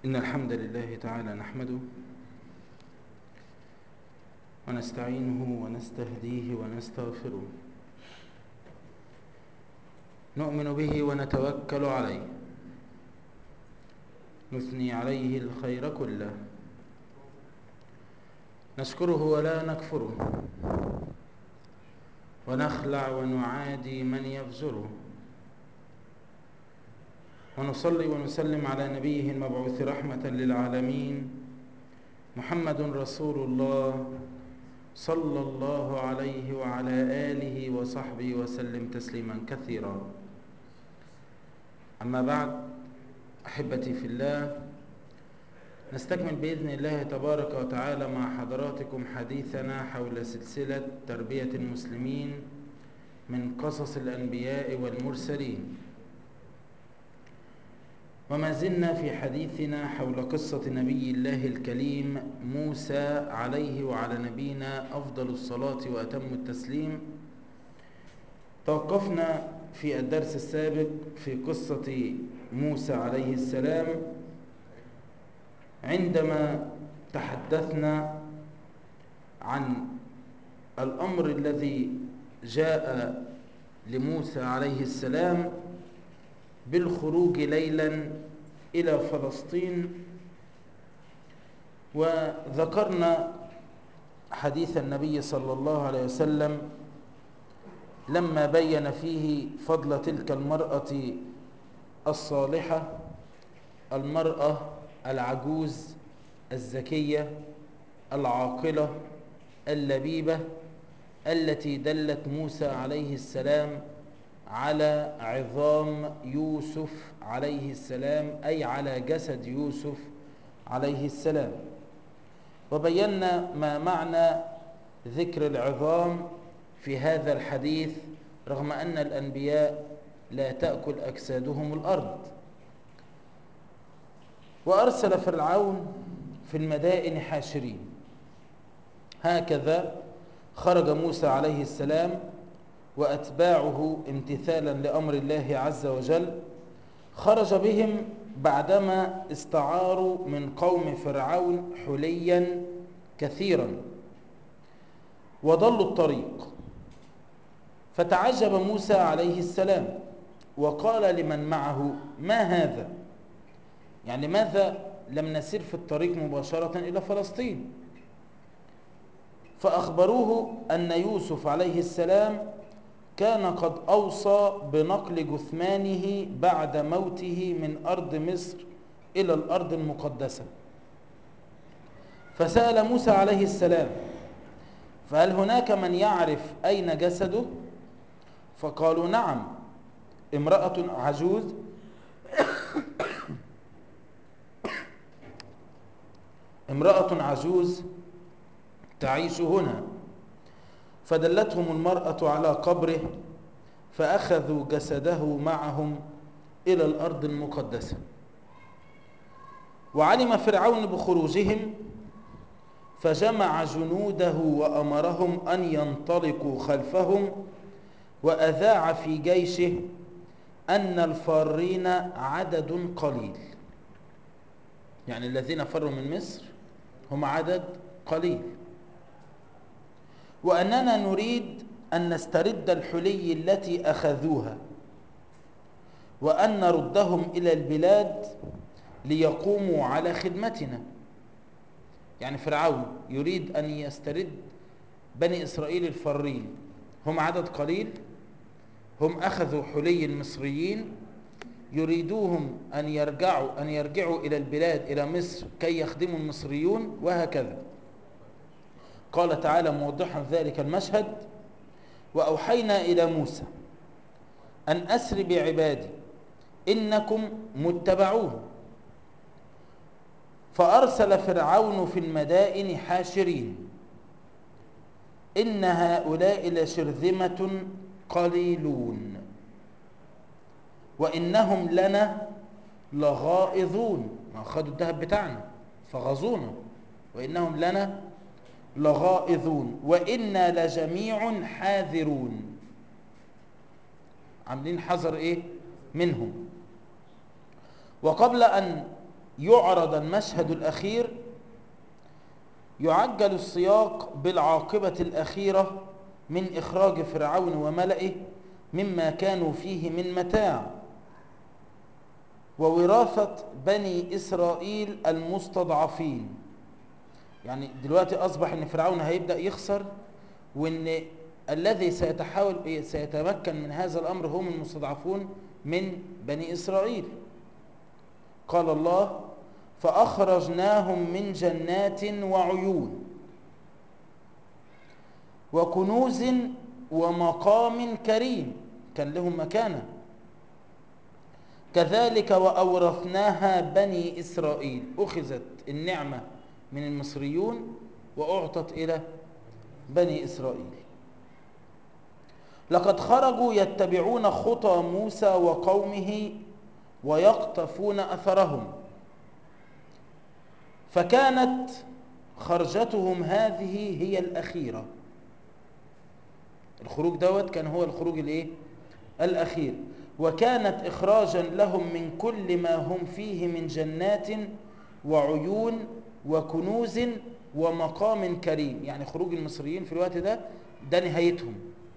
إن الحمد لله تعالى نحمده ونستعينه ونستهديه ونستغفره نؤمن به ونتوكل عليه نثني عليه الخير كله نشكره ولا نكفره ونخلع ونعادي من يفجره ونصلي ونسلم على نبيه المبعوث رحمة للعالمين محمد رسول الله صلى الله عليه وعلى آله وصحبه وسلم تسليما كثيرا أما بعد أحبتي في الله نستكمل بإذن الله تبارك وتعالى مع حضراتكم حديثنا حول سلسلة تربية المسلمين من قصص الأنبياء والمرسلين وما زلنا في حديثنا حول قصة نبي الله الكليم موسى عليه وعلى نبينا أفضل الصلاة وأتم التسليم توقفنا في الدرس السابق في قصة موسى عليه السلام عندما تحدثنا عن الأمر الذي جاء لموسى عليه السلام بالخروج ليلا إلى فلسطين وذكرنا حديث النبي صلى الله عليه وسلم لما بين فيه فضل تلك المرأة الصالحة المرأة العجوز الذكية العاقلة اللبيبة التي دلت موسى عليه السلام على عظام يوسف عليه السلام أي على جسد يوسف عليه السلام وبينا ما معنى ذكر العظام في هذا الحديث رغم أن الأنبياء لا تأكل أجسادهم الأرض وأرسل فرعون في المدائن حاشرين هكذا خرج موسى عليه السلام وأتباعه امتثالا لأمر الله عز وجل خرج بهم بعدما استعاروا من قوم فرعون حليا كثيرا وضلوا الطريق فتعجب موسى عليه السلام وقال لمن معه ما هذا يعني لماذا لم نسير في الطريق مباشرة إلى فلسطين فأخبروه أن يوسف عليه السلام كان قد أوصى بنقل جثمانه بعد موته من أرض مصر إلى الأرض المقدسة فسأل موسى عليه السلام فهل هناك من يعرف أين جسده فقالوا نعم امرأة عجوز امرأة عجوز تعيش هنا فدلتهم المرأة على قبره فأخذوا جسده معهم إلى الأرض المقدسة وعلم فرعون بخروجهم فجمع جنوده وأمرهم أن ينطلقوا خلفهم وأذاع في جيشه أن الفارين عدد قليل يعني الذين فروا من مصر هم عدد قليل وأننا نريد أن نسترد الحلي التي أخذوها وأن نردهم إلى البلاد ليقوموا على خدمتنا يعني فرعون يريد أن يسترد بني إسرائيل الفارين هم عدد قليل هم أخذوا حلي المصريين يريدوهم أن يرجعوا أن يرجعوا إلى البلاد إلى مصر كي يخدموا المصريون وهكذا قال تعالى موضحا ذلك المشهد وأوحينا إلى موسى أن أسر بعبادي إنكم متبعون فأرسل فرعون في المدائن حاشرين إن هؤلاء لشرذمة قليلون وإنهم لنا لغائظون ما أخذوا الذهب بتاعنا فغزونا وإنهم لنا لغائظون وإنا لجميع حاذرون عاملين حذر إيه منهم وقبل أن يعرض المشهد الأخير يعجل السياق بالعاقبة الأخيرة من إخراج فرعون وملئه مما كانوا فيه من متاع ووراثة بني إسرائيل المستضعفين يعني دلوقتي أصبح أن فرعون هيبدأ يخسر وأن الذي سيتحاول سيتمكن من هذا الأمر هم المستضعفون من بني إسرائيل قال الله فأخرجناهم من جنات وعيون وكنوز ومقام كريم كان لهم مكانة كذلك وأورثناها بني إسرائيل أخذت النعمة من المصريون وأعطت إلى بني إسرائيل لقد خرجوا يتبعون خطى موسى وقومه ويقتفون أثرهم فكانت خرجتهم هذه هي الأخيرة الخروج دوت كان هو الخروج الايه الأخير وكانت إخراجا لهم من كل ما هم فيه من جنات وعيون وكنوز ومقام كريم يعني خروج المصريين في الوقت ده ده نهايتهم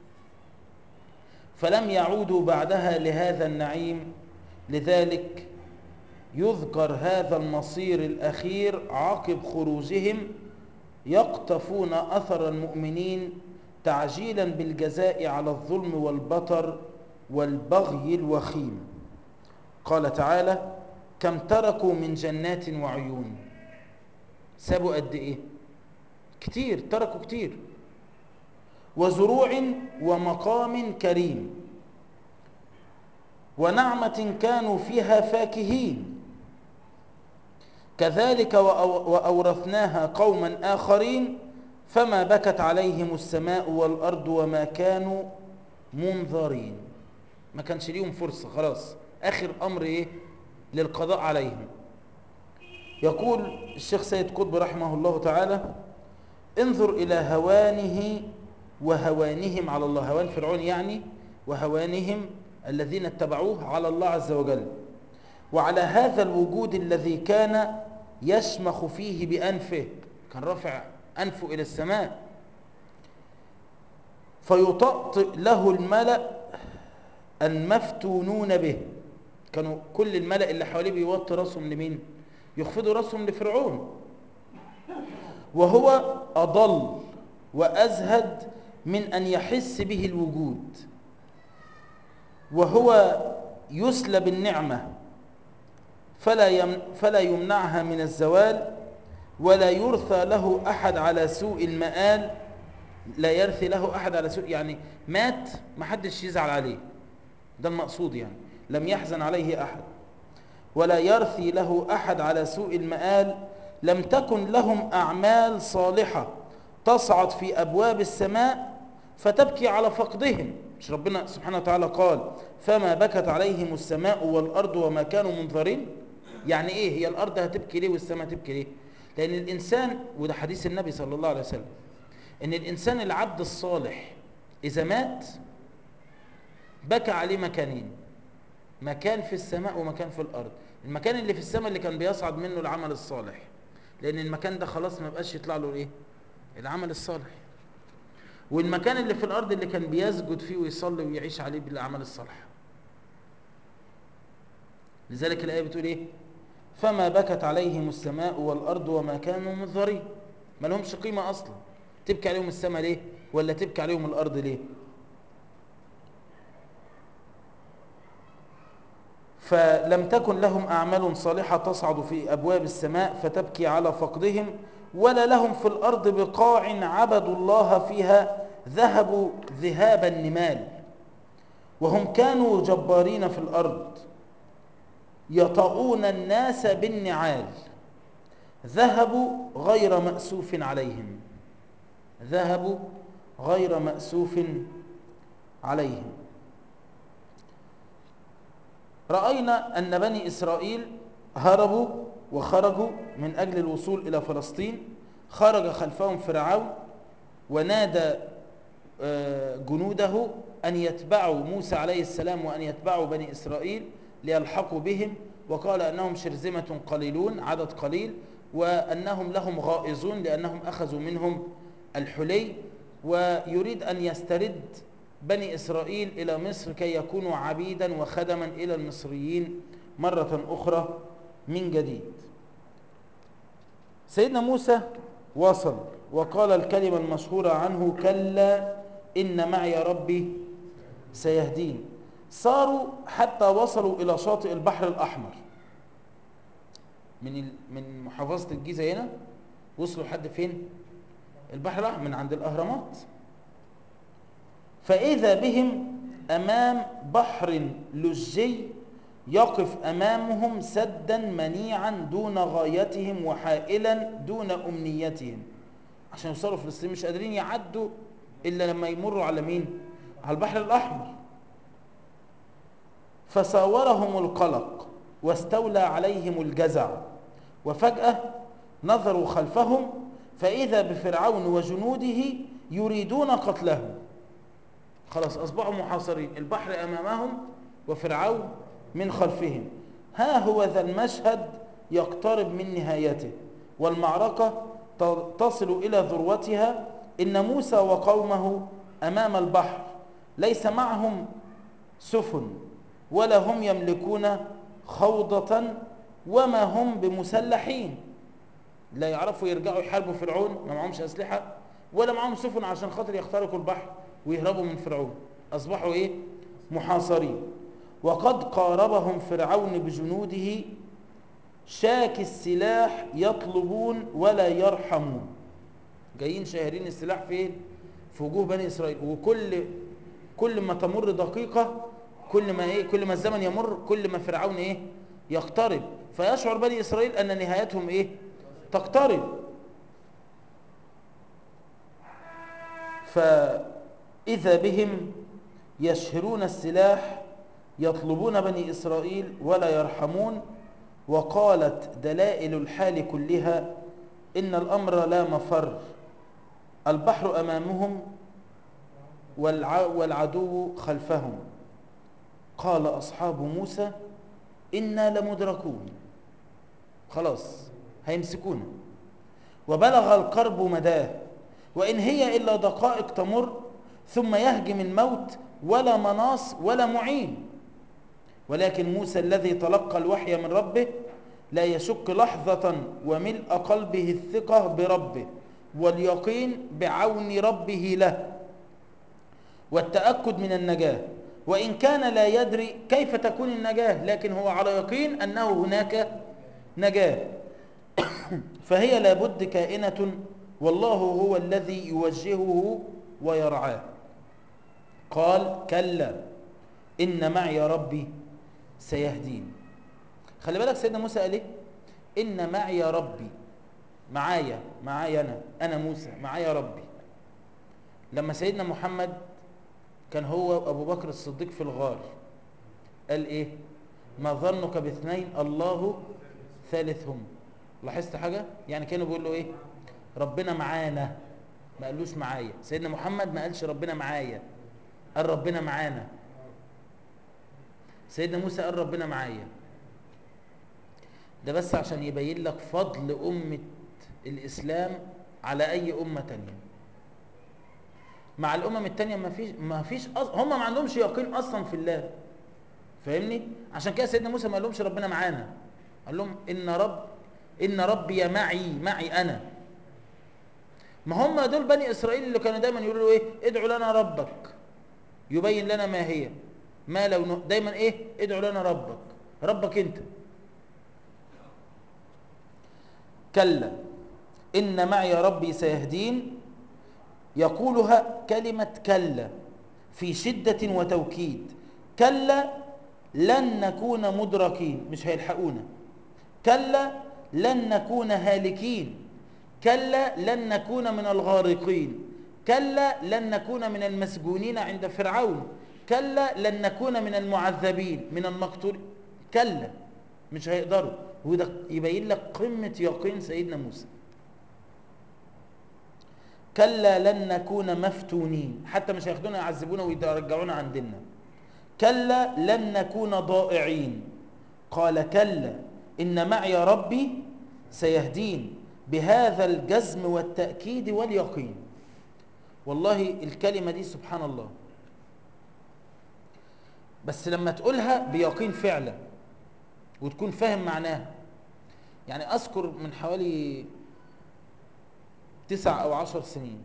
فلم يعودوا بعدها لهذا النعيم لذلك يذكر هذا المصير الأخير عقب خروجهم يقتفون أثر المؤمنين تعجيلا بالجزاء على الظلم والبطر والبغي الوخيم قال تعالى كم تركوا من جنات وعيون سابوا قد ايه كتير تركوا كتير وزروع ومقام كريم ونعمة كانوا فيها فاكهين كذلك وأورثناها قوما آخرين فما بكت عليهم السماء والأرض وما كانوا منظرين ما كانش ليهم فرصة خلاص آخر أمر إيه للقضاء عليهم يقول الشيخ سيد قطب رحمه الله تعالى انظر إلى هوانه وهوانهم على الله هوان فرعون يعني وهوانهم الذين اتبعوه على الله عز وجل وعلى هذا الوجود الذي كان يشمخ فيه بأنفه كان رافع أنفه إلى السماء فيطأطئ له الملأ المفتونون به كانوا كل الملأ اللي حواليه بيوطي راسهم لمين يخفضوا راسهم لفرعون وهو أضل وأزهد من أن يحس به الوجود وهو يسلب النعمة فلا, يم فلا يمنعها من الزوال ولا يرثى له أحد على سوء المآل لا يرثي له أحد على سوء يعني مات ما حدش يزعل عليه ده المقصود يعني لم يحزن عليه أحد ولا يرثي له أحد على سوء المآل لم تكن لهم أعمال صالحة تصعد في أبواب السماء فتبكي على فقدهم مش ربنا سبحانه وتعالى قال فما بكت عليهم السماء والأرض وما كانوا منظرين يعني إيه هي الأرض هتبكي ليه والسماء تبكي ليه لأن الإنسان وده حديث النبي صلى الله عليه وسلم إن الإنسان العبد الصالح إذا مات بكى عليه مكانين مكان في السماء ومكان في الأرض المكان اللي في السماء اللي كان بيصعد منه العمل الصالح لأن المكان ده خلاص ما بقاش يطلع له إيه العمل الصالح والمكان اللي في الأرض اللي كان بيسجد فيه ويصلي ويعيش عليه بالأعمال الصالحة لذلك الآية بتقول إيه فما بكت عليهم السماء والأرض وما كانوا منظرين ما لهمش قيمة أصلا تبكي عليهم السماء ليه ولا تبكي عليهم الأرض ليه فلم تكن لهم أعمال صالحة تصعد في أبواب السماء فتبكي على فقدهم ولا لهم في الأرض بقاع عبدوا الله فيها ذهبوا ذهاب النمال وهم كانوا جبارين في الأرض يطؤون الناس بالنعال ذهبوا غير مأسوف عليهم ذهبوا غير مأسوف عليهم رأينا أن بني إسرائيل هربوا وخرجوا من أجل الوصول إلى فلسطين خرج خلفهم فرعون ونادى جنوده أن يتبعوا موسى عليه السلام وأن يتبعوا بني إسرائيل ليلحقوا بهم وقال أنهم شرذمة قليلون عدد قليل وأنهم لهم غائظون لأنهم أخذوا منهم الحلي ويريد أن يسترد بني إسرائيل إلى مصر كي يكونوا عبيدا وخدما إلى المصريين مرة أخرى من جديد سيدنا موسى وصل وقال الكلمة المشهورة عنه كلا إن معي ربي سيهدين صاروا حتى وصلوا إلى شاطئ البحر الأحمر من من محافظة الجيزة هنا وصلوا لحد فين البحر الأحمر من عند الأهرامات فإذا بهم أمام بحر لجي يقف أمامهم سدا منيعا دون غايتهم وحائلا دون أمنيتهم عشان يوصلوا فلسطين مش قادرين يعدوا إلا لما يمروا على مين على البحر الأحمر فساورهم القلق واستولى عليهم الجزع وفجأة نظروا خلفهم فإذا بفرعون وجنوده يريدون قتلهم خلاص أصبحوا محاصرين البحر أمامهم وفرعون من خلفهم ها هو ذا المشهد يقترب من نهايته والمعركة تصل إلى ذروتها إن موسى وقومه أمام البحر ليس معهم سفن ولا هم يملكون خوضة وما هم بمسلحين لا يعرفوا يرجعوا يحاربوا فرعون ما معهمش أسلحة ولا معهم سفن عشان خاطر يخترقوا البحر ويهربوا من فرعون أصبحوا إيه محاصرين وقد قاربهم فرعون بجنوده شاك السلاح يطلبون ولا يرحمون جايين شاهرين السلاح فين في وجوه بني اسرائيل وكل كل ما تمر دقيقه كل ما ايه كل ما الزمن يمر كل ما فرعون ايه يقترب فيشعر بني اسرائيل ان نهايتهم ايه تقترب فاذا بهم يشهرون السلاح يطلبون بني اسرائيل ولا يرحمون وقالت دلائل الحال كلها ان الامر لا مفر البحر امامهم والعدو خلفهم قال اصحاب موسى انا لمدركون خلاص هيمسكونا وبلغ القرب مداه وان هي الا دقائق تمر ثم يهجم الموت ولا مناص ولا معين ولكن موسى الذي تلقى الوحي من ربه لا يشك لحظة وملء قلبه الثقة بربه واليقين بعون ربه له والتأكد من النجاة وإن كان لا يدري كيف تكون النجاة لكن هو على يقين أنه هناك نجاة فهي لابد كائنة والله هو الذي يوجهه ويرعاه قال كلا إن معي ربي سيهدين خلي بالك سيدنا موسى قال ايه ان معي ربي معايا معايا انا انا موسى معايا ربي لما سيدنا محمد كان هو ابو بكر الصديق في الغار قال ايه ما ظنك باثنين الله ثالثهم لاحظت حاجه يعني كانوا بيقول له ايه ربنا معانا ما قالوش معايا سيدنا محمد ما قالش ربنا معايا قال ربنا معانا سيدنا موسى قال ربنا معايا ده بس عشان يبين لك فضل أمة الإسلام على أي أمة تانية مع الأمم التانية ما فيش ما فيش أص... هم ما عندهمش يقين أصلا في الله فاهمني عشان كده سيدنا موسى ما قال لهمش ربنا معانا قال لهم إن رب إن ربي معي معي أنا ما هم دول بني إسرائيل اللي كانوا دايما يقولوا إيه ادعوا لنا ربك يبين لنا ما هي ما لو دايما إيه ادعوا لنا ربك ربك أنت كلا إن معي ربي سيهدين يقولها كلمة كلا في شدة وتوكيد كلا لن نكون مدركين مش هيلحقونا كلا لن نكون هالكين كلا لن نكون من الغارقين كلا لن نكون من المسجونين عند فرعون كلا لن نكون من المعذبين من المقتول كلا مش هيقدروا وده يبين لك قمة يقين سيدنا موسى كلا لن نكون مفتونين حتى مش هياخدونا يعذبونا ويرجعونا عندنا كلا لن نكون ضائعين قال كلا إن معي ربي سيهدين بهذا الجزم والتأكيد واليقين والله الكلمة دي سبحان الله بس لما تقولها بيقين فعلا وتكون فاهم معناها يعني أذكر من حوالي تسع أو عشر سنين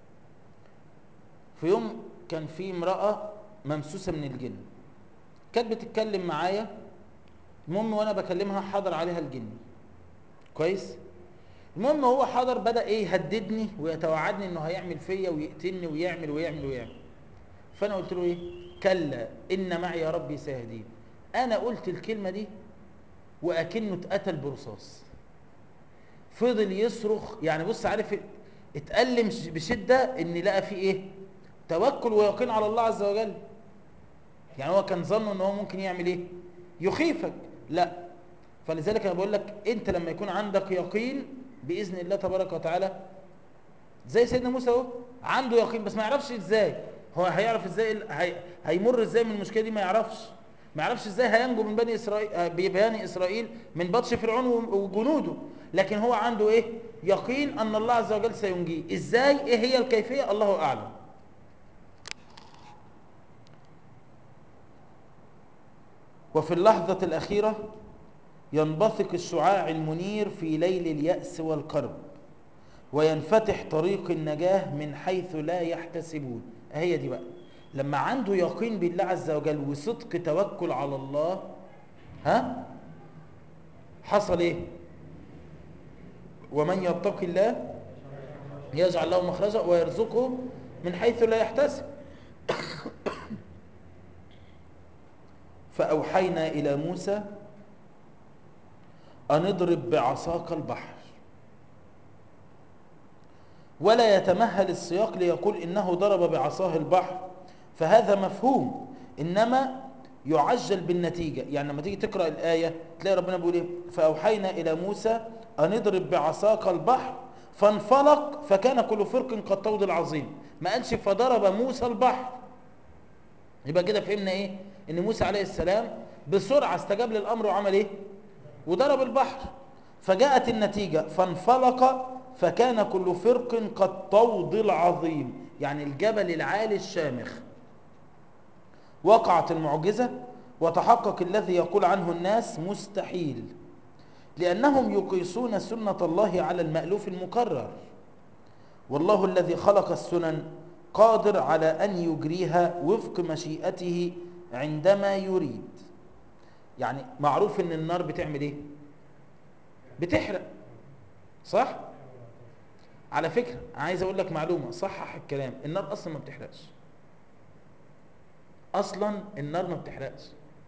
في يوم كان في امرأة ممسوسة من الجن كانت بتتكلم معايا المهم وانا بكلمها حضر عليها الجن كويس المهم هو حضر بدأ ايه يهددني ويتوعدني انه هيعمل فيا ويقتلني ويعمل ويعمل ويعمل فانا قلت له ايه كلا ان معي ربي سيهدين انا قلت الكلمة دي واكنه اتقتل برصاص فضل يصرخ يعني بص عارف اتألم بشدة ان لقى فيه ايه توكل ويقين على الله عز وجل يعني هو كان ظنه ان هو ممكن يعمل ايه يخيفك لا فلذلك انا بقول لك انت لما يكون عندك يقين باذن الله تبارك وتعالى زي سيدنا موسى اهو عنده يقين بس ما يعرفش ازاي هو هيعرف ازاي هي... هيمر ازاي من المشكله دي ما يعرفش ما يعرفش ازاي هينجو من بني اسرائيل ببني اسرائيل من بطش فرعون وجنوده لكن هو عنده ايه يقين ان الله عز وجل سينجيه ازاي ايه هي الكيفيه الله اعلم وفي اللحظة الأخيرة ينبثق الشعاع المنير في ليل اليأس والكرب وينفتح طريق النجاة من حيث لا يحتسبون هي دي بقى لما عنده يقين بالله عز وجل وصدق توكل على الله ها حصل ايه ومن يتق الله يجعل له مخرجا ويرزقه من حيث لا يحتسب فأوحينا إلى موسى أن اضرب بعصاك البحر ولا يتمهل السياق ليقول إنه ضرب بعصاه البحر فهذا مفهوم إنما يعجل بالنتيجة يعني لما تيجي تقرأ الآية تلاقي ربنا بيقول إيه فأوحينا إلى موسى أن اضرب بعصاك البحر فانفلق فكان كل فرق كالطود العظيم ما قالش فضرب موسى البحر يبقى كده فهمنا ايه ان موسى عليه السلام بسرعة استجاب للامر وعمل ايه وضرب البحر فجاءت النتيجة فانفلق فكان كل فرق كالطود العظيم يعني الجبل العالي الشامخ وقعت المعجزة وتحقق الذي يقول عنه الناس مستحيل لأنهم يقيسون سنة الله على المألوف المكرر والله الذي خلق السنن قادر على أن يجريها وفق مشيئته عندما يريد يعني معروف ان النار بتعمل ايه بتحرق صح على فكرة عايز اقول لك معلومة صحح الكلام النار اصلا ما بتحرقش اصلا النار ما بتحرقش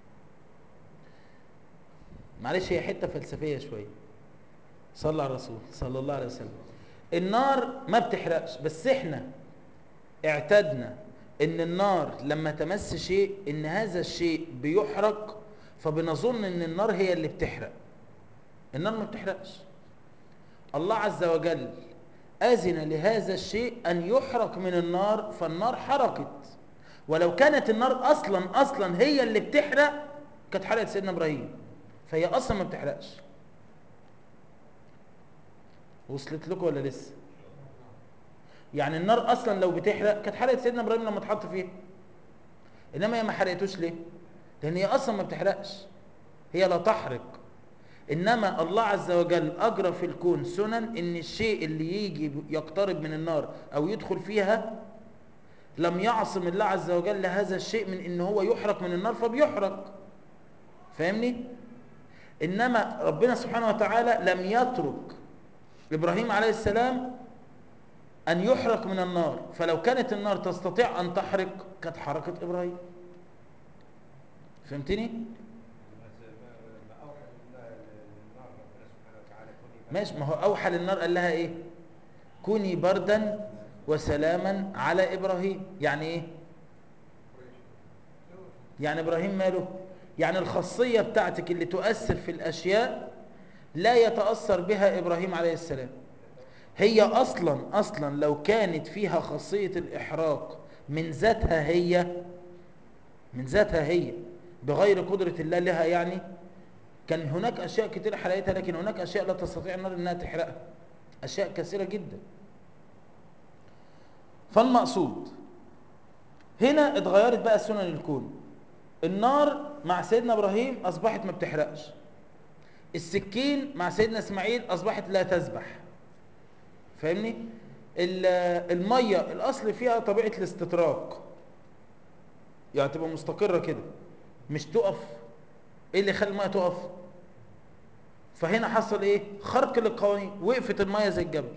معلش هي حتة فلسفية شوية صلى على الرسول صلى الله عليه وسلم النار ما بتحرقش بس احنا اعتدنا ان النار لما تمس شيء ان هذا الشيء بيحرق فبنظن ان النار هي اللي بتحرق النار ما بتحرقش الله عز وجل أذن لهذا الشيء أن يحرق من النار فالنار حرقت ولو كانت النار أصلا أصلا هي اللي بتحرق كانت حرقت سيدنا إبراهيم فهي أصلا ما بتحرقش وصلت لكم ولا لسه يعني النار اصلا لو بتحرق كانت حرقت سيدنا ابراهيم لما اتحط فيها انما هي ما حرقتوش ليه لان هي اصلا ما بتحرقش هي لا تحرق انما الله عز وجل اجرى في الكون سنن ان الشيء اللي يجي يقترب من النار او يدخل فيها لم يعصم الله عز وجل هذا الشيء من ان هو يحرق من النار فبيحرق فاهمني انما ربنا سبحانه وتعالى لم يترك ابراهيم عليه السلام أن يحرق من النار فلو كانت النار تستطيع أن تحرق كانت حركت إبراهيم فهمتني؟ ماشي ما هو أوحى للنار قال لها إيه؟ كوني بردا وسلاما على إبراهيم يعني إيه؟ يعني إبراهيم ماله؟ يعني الخاصية بتاعتك اللي تؤثر في الأشياء لا يتأثر بها إبراهيم عليه السلام هي اصلا اصلا لو كانت فيها خاصية الاحراق من ذاتها هي من ذاتها هي بغير قدرة الله لها يعني كان هناك أشياء كتير حرقتها لكن هناك أشياء لا تستطيع النار أنها تحرقها أشياء كثيرة جدا فالمقصود هنا اتغيرت بقى سنن الكون النار مع سيدنا إبراهيم أصبحت ما بتحرقش السكين مع سيدنا إسماعيل أصبحت لا تذبح فاهمني المية الأصل فيها طبيعة الاستطراق يعني تبقى مستقرة كده مش تقف ايه اللي خلى المية تقف فهنا حصل ايه خرق للقوانين وقفت المية زي الجبل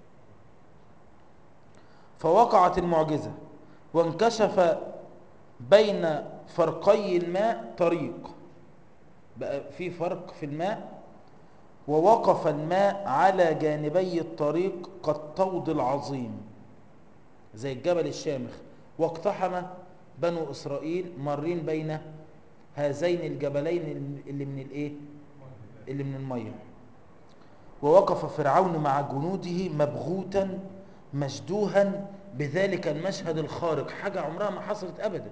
فوقعت المعجزة وانكشف بين فرقي الماء طريق بقى في فرق في الماء ووقف الماء على جانبي الطريق كالطود العظيم زي الجبل الشامخ واقتحم بنو إسرائيل مارين بين هذين الجبلين اللي من الايه اللي من الميه ووقف فرعون مع جنوده مبغوتا مشدوها بذلك المشهد الخارق حاجة عمرها ما حصلت أبدا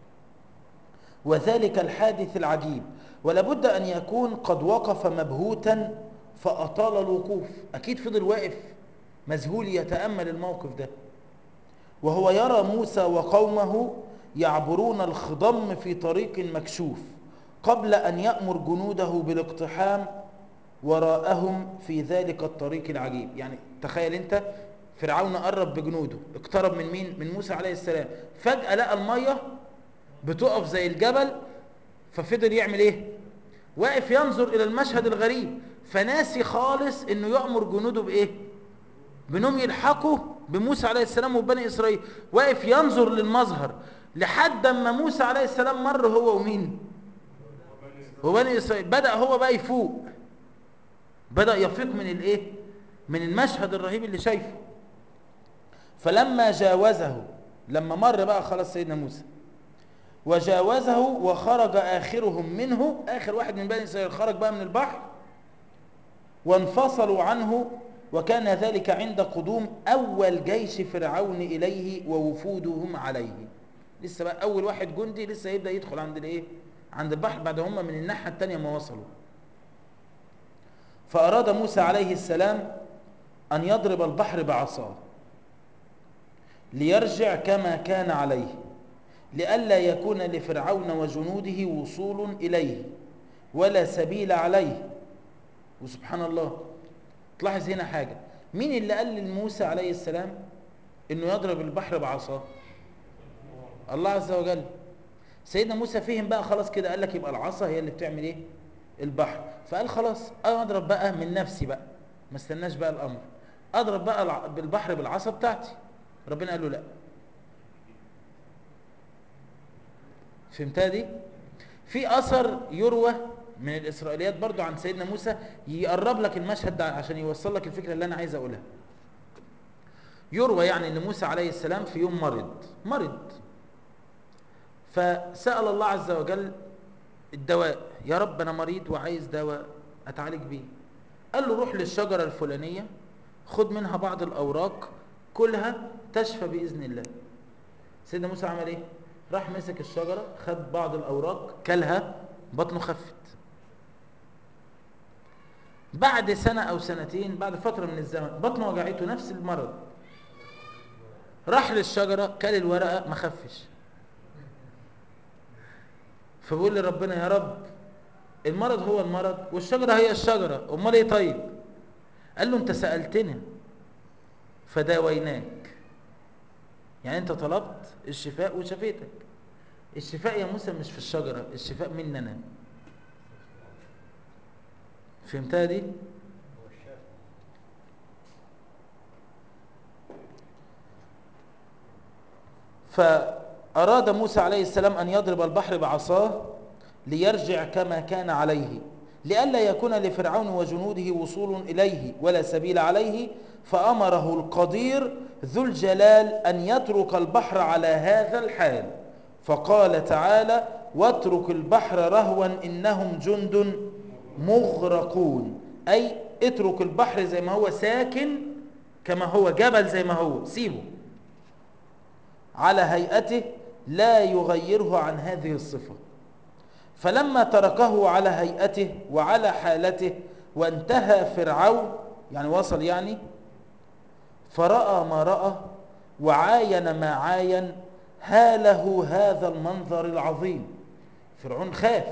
وذلك الحادث العجيب ولابد أن يكون قد وقف مبهوتا فأطال الوقوف أكيد فضل واقف مذهول يتأمل الموقف ده وهو يرى موسى وقومه يعبرون الخضم في طريق مكشوف قبل أن يأمر جنوده بالاقتحام وراءهم في ذلك الطريق العجيب يعني تخيل انت فرعون قرب بجنوده اقترب من مين من موسى عليه السلام فجأة لقى المية بتقف زي الجبل ففضل يعمل ايه واقف ينظر الى المشهد الغريب فناسي خالص انه يأمر جنوده بايه بانهم يلحقوا بموسى عليه السلام وبني اسرائيل واقف ينظر للمظهر لحد ما موسى عليه السلام مر هو ومين وبني اسرائيل بدأ هو بقى يفوق بدأ يفيق من الايه من المشهد الرهيب اللي شايفه فلما جاوزه لما مر بقى خلاص سيدنا موسى وجاوزه وخرج آخرهم منه آخر واحد من بني إسرائيل خرج بقى من البحر وانفصلوا عنه وكان ذلك عند قدوم أول جيش فرعون إليه ووفودهم عليه لسه بقى أول واحد جندي لسه يبدأ يدخل عند الإيه عند البحر بعد هم من الناحية التانية ما وصلوا فأراد موسى عليه السلام أن يضرب البحر بعصاه ليرجع كما كان عليه لئلا يكون لفرعون وجنوده وصول إليه ولا سبيل عليه وسبحان الله تلاحظ هنا حاجة مين اللي قال لموسى عليه السلام انه يضرب البحر بعصاه الله عز وجل سيدنا موسى فهم بقى خلاص كده قال لك يبقى العصا هي اللي بتعمل ايه البحر فقال خلاص انا اضرب بقى من نفسي بقى ما استناش بقى الامر اضرب بقى بالبحر بالعصا بتاعتي ربنا قال له لا فهمتها دي في اثر يروى من الاسرائيليات برضو عن سيدنا موسى يقرب لك المشهد ده عشان يوصل لك الفكره اللي انا عايز اقولها يروى يعني ان موسى عليه السلام في يوم مرض مرض فسال الله عز وجل الدواء يا رب انا مريض وعايز دواء اتعالج بيه قال له روح للشجره الفلانيه خد منها بعض الاوراق كلها تشفى باذن الله سيدنا موسى عمل ايه راح مسك الشجره خد بعض الاوراق كلها بطنه خفت بعد سنة أو سنتين بعد فترة من الزمن بطنه وجعته نفس المرض راح للشجرة كل الورقة ما خفش فبقول لربنا يا رب المرض هو المرض والشجرة هي الشجرة أمال إيه طيب قال له أنت سألتنا فداويناك يعني أنت طلبت الشفاء وشفيتك الشفاء يا موسى مش في الشجرة الشفاء مننا أنا فهمتها دي فأراد موسى عليه السلام أن يضرب البحر بعصاه ليرجع كما كان عليه لئلا يكون لفرعون وجنوده وصول إليه ولا سبيل عليه فأمره القدير ذو الجلال أن يترك البحر على هذا الحال فقال تعالى واترك البحر رهوا إنهم جند مغرقون أي اترك البحر زي ما هو ساكن كما هو جبل زي ما هو سيبه على هيئته لا يغيره عن هذه الصفة فلما تركه على هيئته وعلى حالته وانتهى فرعون يعني وصل يعني فرأى ما رأى وعاين ما عاين هاله هذا المنظر العظيم فرعون خاف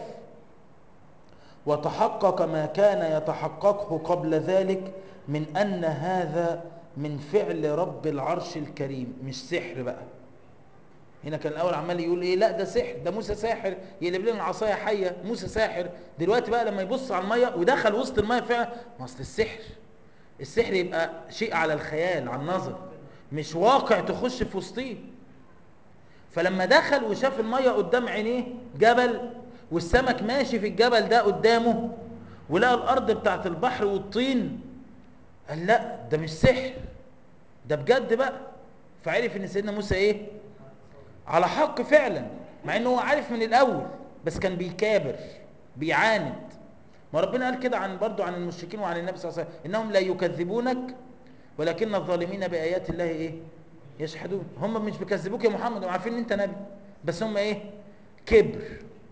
وتحقق ما كان يتحققه قبل ذلك من أن هذا من فعل رب العرش الكريم مش سحر بقى هنا كان الاول عمال يقول ايه لا ده سحر ده موسى ساحر يقلب لنا العصايه حيه موسى ساحر دلوقتي بقى لما يبص على الميه ودخل وسط الميه فعلا ما اصل السحر السحر يبقى شيء على الخيال على النظر مش واقع تخش في وسطيه فلما دخل وشاف الميه قدام عينيه جبل والسمك ماشي في الجبل ده قدامه ولقى الارض بتاعت البحر والطين قال لا ده مش سحر ده بجد بقى فعرف ان سيدنا موسى ايه على حق فعلا مع انه هو عارف من الاول بس كان بيكابر بيعاند ما ربنا قال كده عن برضو عن المشركين وعن النبي صلى الله عليه وسلم انهم لا يكذبونك ولكن الظالمين بايات الله ايه يشهدون هم مش بيكذبوك يا محمد هم عارفين ان انت نبي بس هم ايه كبر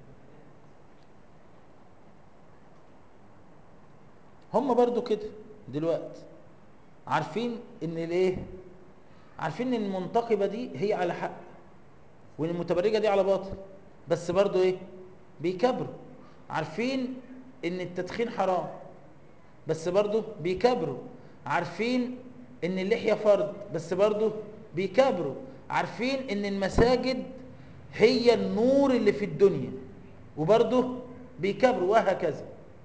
هم برضو كده دلوقتي عارفين ان الايه عارفين ان المنتقبه دي هي على حق وان المتبرجه دي على باطل بس برضو ايه بيكبروا عارفين ان التدخين حرام بس برضو بيكبروا عارفين ان اللحيه فرض بس برضو بيكبروا عارفين ان المساجد هي النور اللي في الدنيا وبرضو بيكبروا وهكذا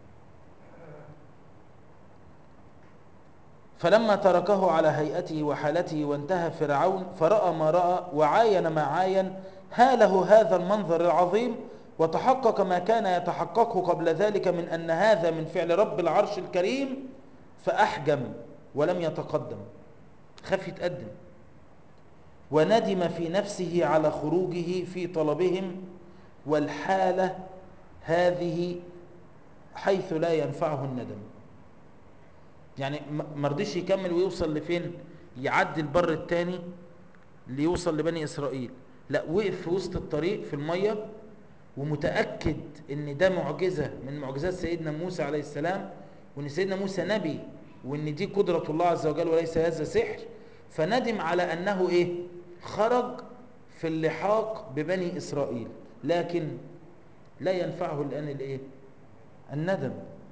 فلما تركه على هيئته وحالته وانتهى فرعون فرأى ما رأى وعاين ما عاين هاله هذا المنظر العظيم وتحقق ما كان يتحققه قبل ذلك من أن هذا من فعل رب العرش الكريم فأحجم ولم يتقدم خاف يتقدم وندم في نفسه على خروجه في طلبهم والحالة هذه حيث لا ينفعه الندم يعني ما رضيش يكمل ويوصل لفين يعدي البر الثاني ليوصل لبني اسرائيل لا وقف في وسط الطريق في الميه ومتاكد ان ده معجزه من معجزات سيدنا موسى عليه السلام وان سيدنا موسى نبي وان دي قدره الله عز وجل وليس هذا سحر فندم على انه ايه خرج في اللحاق ببني اسرائيل لكن لا ينفعه الان الايه الندم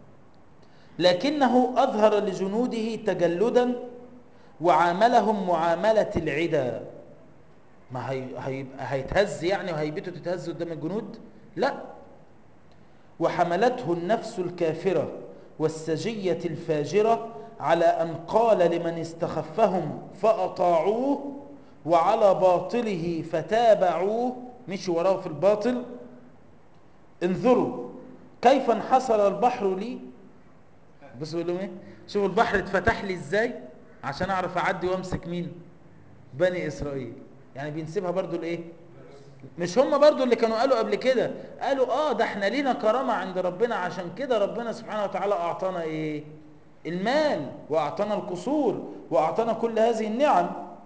لكنه أظهر لجنوده تجلدا وعاملهم معاملة العدا ما هي هيبقى هيتهز يعني وهيبته تتهز قدام الجنود لا وحملته النفس الكافرة والسجية الفاجرة على أن قال لمن استخفهم فأطاعوه وعلى باطله فتابعوه مش وراه في الباطل انظروا كيف انحصر البحر لي بصوا يقول لهم ايه شوفوا البحر اتفتح لي ازاي عشان اعرف اعدي وامسك مين بني اسرائيل يعني بينسبها برضو لايه مش هم برضو اللي كانوا قالوا قبل كده قالوا اه ده احنا لينا كرامة عند ربنا عشان كده ربنا سبحانه وتعالى اعطانا ايه المال واعطانا القصور واعطانا كل هذه النعم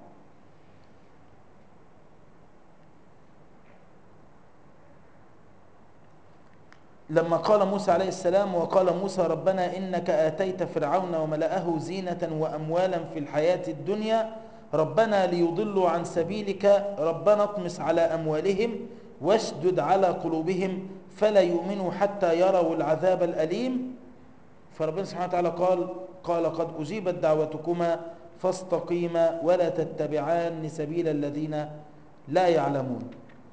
لما قال موسى عليه السلام وقال موسى ربنا إنك آتيت فرعون وملأه زينة وأموالا في الحياة الدنيا ربنا ليضلوا عن سبيلك ربنا اطمس على أموالهم واشدد على قلوبهم فلا يؤمنوا حتى يروا العذاب الأليم فربنا سبحانه وتعالى قال قال قد أجيبت دعوتكما فاستقيما ولا تتبعان سبيل الذين لا يعلمون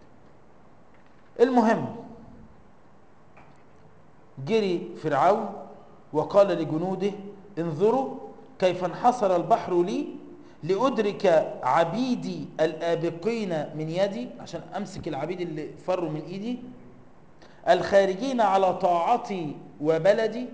المهم جري فرعون وقال لجنوده انظروا كيف انحصر البحر لي لأدرك عبيدي الآبقين من يدي عشان أمسك العبيد اللي فروا من إيدي الخارجين على طاعتي وبلدي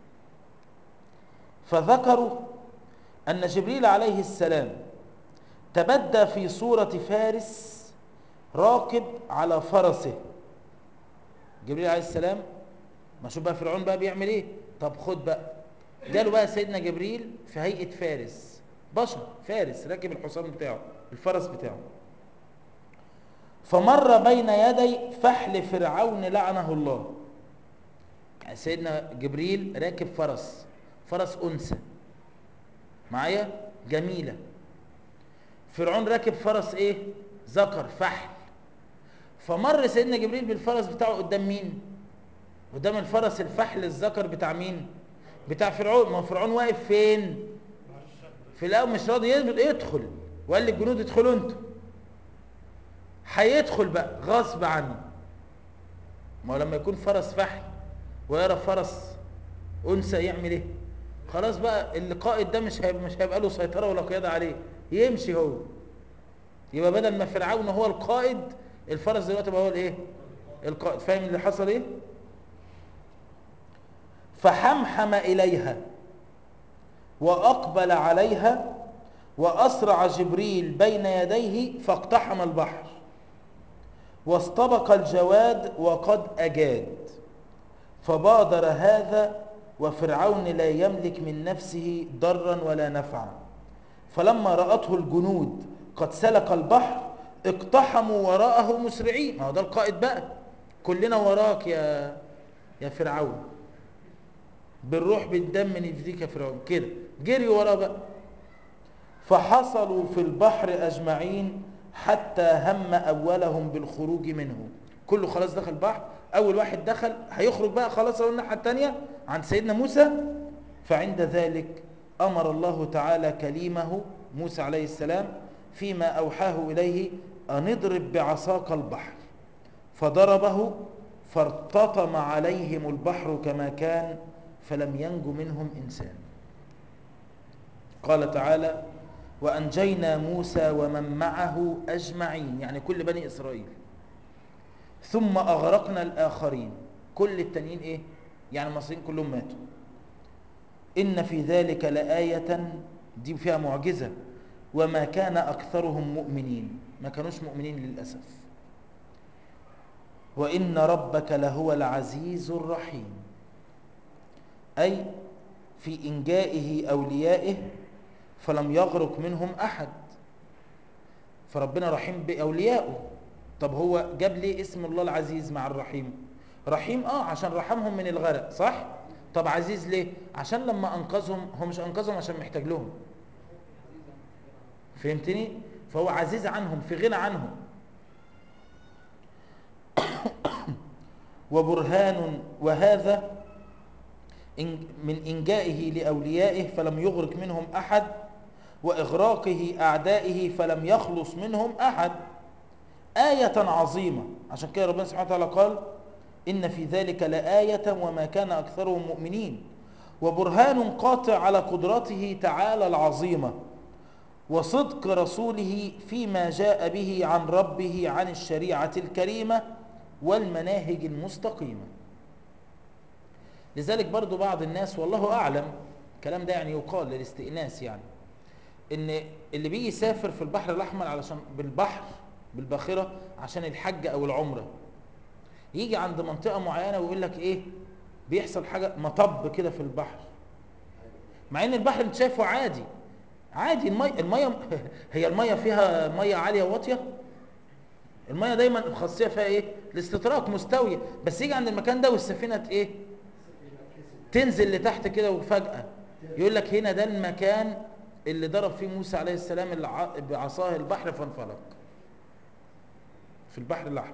فذكروا أن جبريل عليه السلام تبدى في صورة فارس راكب على فرسه جبريل عليه السلام ما شوف بقى فرعون بقى بيعمل ايه طب خد بقى جاله بقى سيدنا جبريل في هيئة فارس بشر فارس راكب الحصان بتاعه الفرس بتاعه فمر بين يدي فحل فرعون لعنه الله يعني سيدنا جبريل راكب فرس فرس أنثى معايا جميلة فرعون راكب فرس ايه ذكر فحل فمر سيدنا جبريل بالفرس بتاعه قدام مين قدام الفرس الفحل الذكر بتاع مين بتاع فرعون ما فرعون واقف فين في الاول مش راضي يدخل وقال للجنود ادخلوا انتوا هيدخل بقى غصب عنه ما هو لما يكون فرس فحل ويرى فرس انثى يعمل ايه خلاص بقى القائد ده مش هيبقى مش هيبقى له سيطره ولا قياده عليه يمشي هو يبقى بدل ما فرعون هو القائد الفرس دلوقتي بقى هو الايه القائد فاهم اللي حصل ايه فحمحم اليها واقبل عليها واسرع جبريل بين يديه فاقتحم البحر واستبق الجواد وقد اجاد فبادر هذا وفرعون لا يملك من نفسه ضرا ولا نفعا فلما رأته الجنود قد سلك البحر اقتحموا وراءه مسرعين ما هو ده القائد بقى كلنا وراك يا يا فرعون بالروح بالدم نفديك يا فرعون كده جري وراه بقى فحصلوا في البحر أجمعين حتى هم أولهم بالخروج منه كله خلاص دخل البحر أول واحد دخل هيخرج بقى خلاص أقول الناحية التانية عن سيدنا موسى فعند ذلك أمر الله تعالى كليمه موسى عليه السلام فيما أوحاه إليه أن اضرب بعصاك البحر فضربه فارتطم عليهم البحر كما كان فلم ينج منهم إنسان قال تعالى وأنجينا موسى ومن معه أجمعين يعني كل بني إسرائيل ثم أغرقنا الآخرين كل التانيين إيه يعني المصريين كلهم ماتوا إن في ذلك لآية دي فيها معجزة وما كان أكثرهم مؤمنين ما كانوش مؤمنين للأسف وإن ربك لهو العزيز الرحيم أي في إنجائه أوليائه فلم يغرق منهم أحد فربنا رحيم بأوليائه طب هو جاب ليه اسم الله العزيز مع الرحيم رحيم اه عشان رحمهم من الغرق صح طب عزيز ليه عشان لما انقذهم هو مش انقذهم عشان محتاج لهم فهمتني فهو عزيز عنهم في غنى عنهم وبرهان وهذا من إنجائه لأوليائه فلم يغرق منهم أحد وإغراقه أعدائه فلم يخلص منهم أحد آية عظيمة عشان كده ربنا سبحانه وتعالى قال إن في ذلك لآية وما كان أكثرهم مؤمنين وبرهان قاطع على قدرته تعالى العظيمة وصدق رسوله فيما جاء به عن ربه عن الشريعة الكريمة والمناهج المستقيمة لذلك برضو بعض الناس والله أعلم الكلام ده يعني يقال للاستئناس يعني ان اللي بيجي يسافر في البحر الأحمر علشان بالبحر بالباخرة عشان الحج أو العمرة يجي عند منطقة معينة ويقول لك ايه بيحصل حاجة مطب كده في البحر مع ان البحر انت شايفه عادي عادي المية, المية هي المية فيها مية عالية وواطية المية دايما الخاصية فيها ايه الاستطراق مستوية بس يجي عند المكان ده والسفينة ايه تنزل لتحت كده وفجأة يقول لك هنا ده المكان اللي ضرب فيه موسى عليه السلام بعصاه البحر فانفلق في البحر الأحمر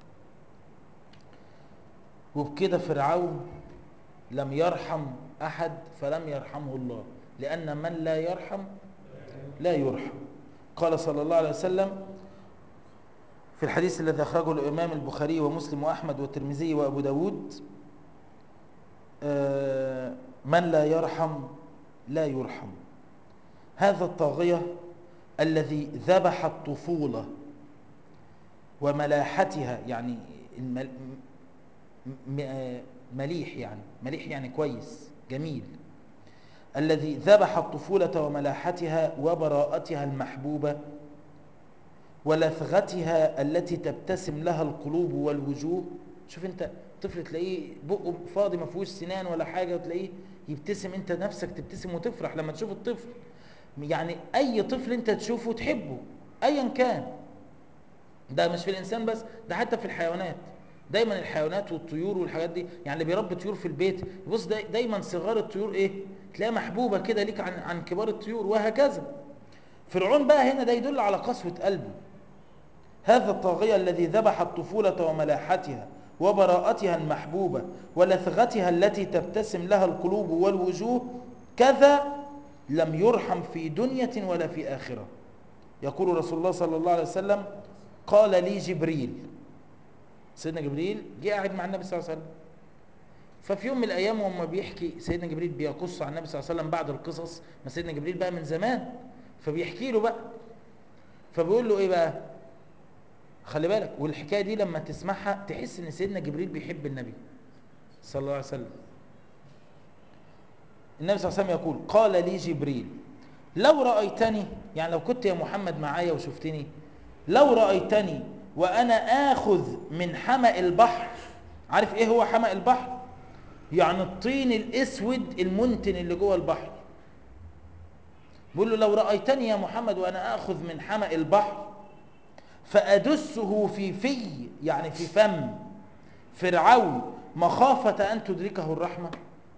وبكده فرعون لم يرحم أحد فلم يرحمه الله لأن من لا يرحم لا يرحم قال صلى الله عليه وسلم في الحديث الذي أخرجه الإمام البخاري ومسلم وأحمد والترمذي وأبو داود من لا يرحم لا يرحم هذا الطاغية الذي ذبح الطفولة وملاحتها يعني مليح يعني مليح يعني كويس جميل الذي ذبح الطفولة وملاحتها وبراءتها المحبوبة ولثغتها التي تبتسم لها القلوب والوجوه شوف انت طفل تلاقيه بقه فاضي ما فيهوش سنان ولا حاجة وتلاقيه يبتسم انت نفسك تبتسم وتفرح لما تشوف الطفل يعني اي طفل انت تشوفه تحبه ايا كان ده مش في الانسان بس ده حتى في الحيوانات دايما الحيوانات والطيور والحاجات دي يعني اللي بيربي طيور في البيت بص داي دايما صغار الطيور ايه تلاقيها محبوبه كده ليك عن عن كبار الطيور وهكذا فرعون بقى هنا ده يدل على قسوه قلبه هذا الطاغيه الذي ذبح الطفوله وملاحتها وبراءتها المحبوبه ولثغتها التي تبتسم لها القلوب والوجوه كذا لم يرحم في دنيا ولا في اخره يقول رسول الله صلى الله عليه وسلم قال لي جبريل سيدنا جبريل جه قاعد مع النبي صلى الله عليه وسلم ففي يوم من الايام وما بيحكي سيدنا جبريل بيقص عن النبي صلى الله عليه وسلم بعض القصص ما سيدنا جبريل بقى من زمان فبيحكي له بقى فبيقول له ايه بقى خلي بالك والحكايه دي لما تسمعها تحس ان سيدنا جبريل بيحب النبي صلى الله عليه وسلم النبي صلى الله عليه وسلم يقول قال لي جبريل لو رأيتني يعني لو كنت يا محمد معايا وشفتني لو رأيتني وأنا آخذ من حمأ البحر عارف إيه هو حمأ البحر؟ يعني الطين الأسود المنتن اللي جوه البحر بيقول له لو رأيتني يا محمد وأنا آخذ من حمأ البحر فأدسه في في يعني في فم فرعون مخافة أن تدركه الرحمة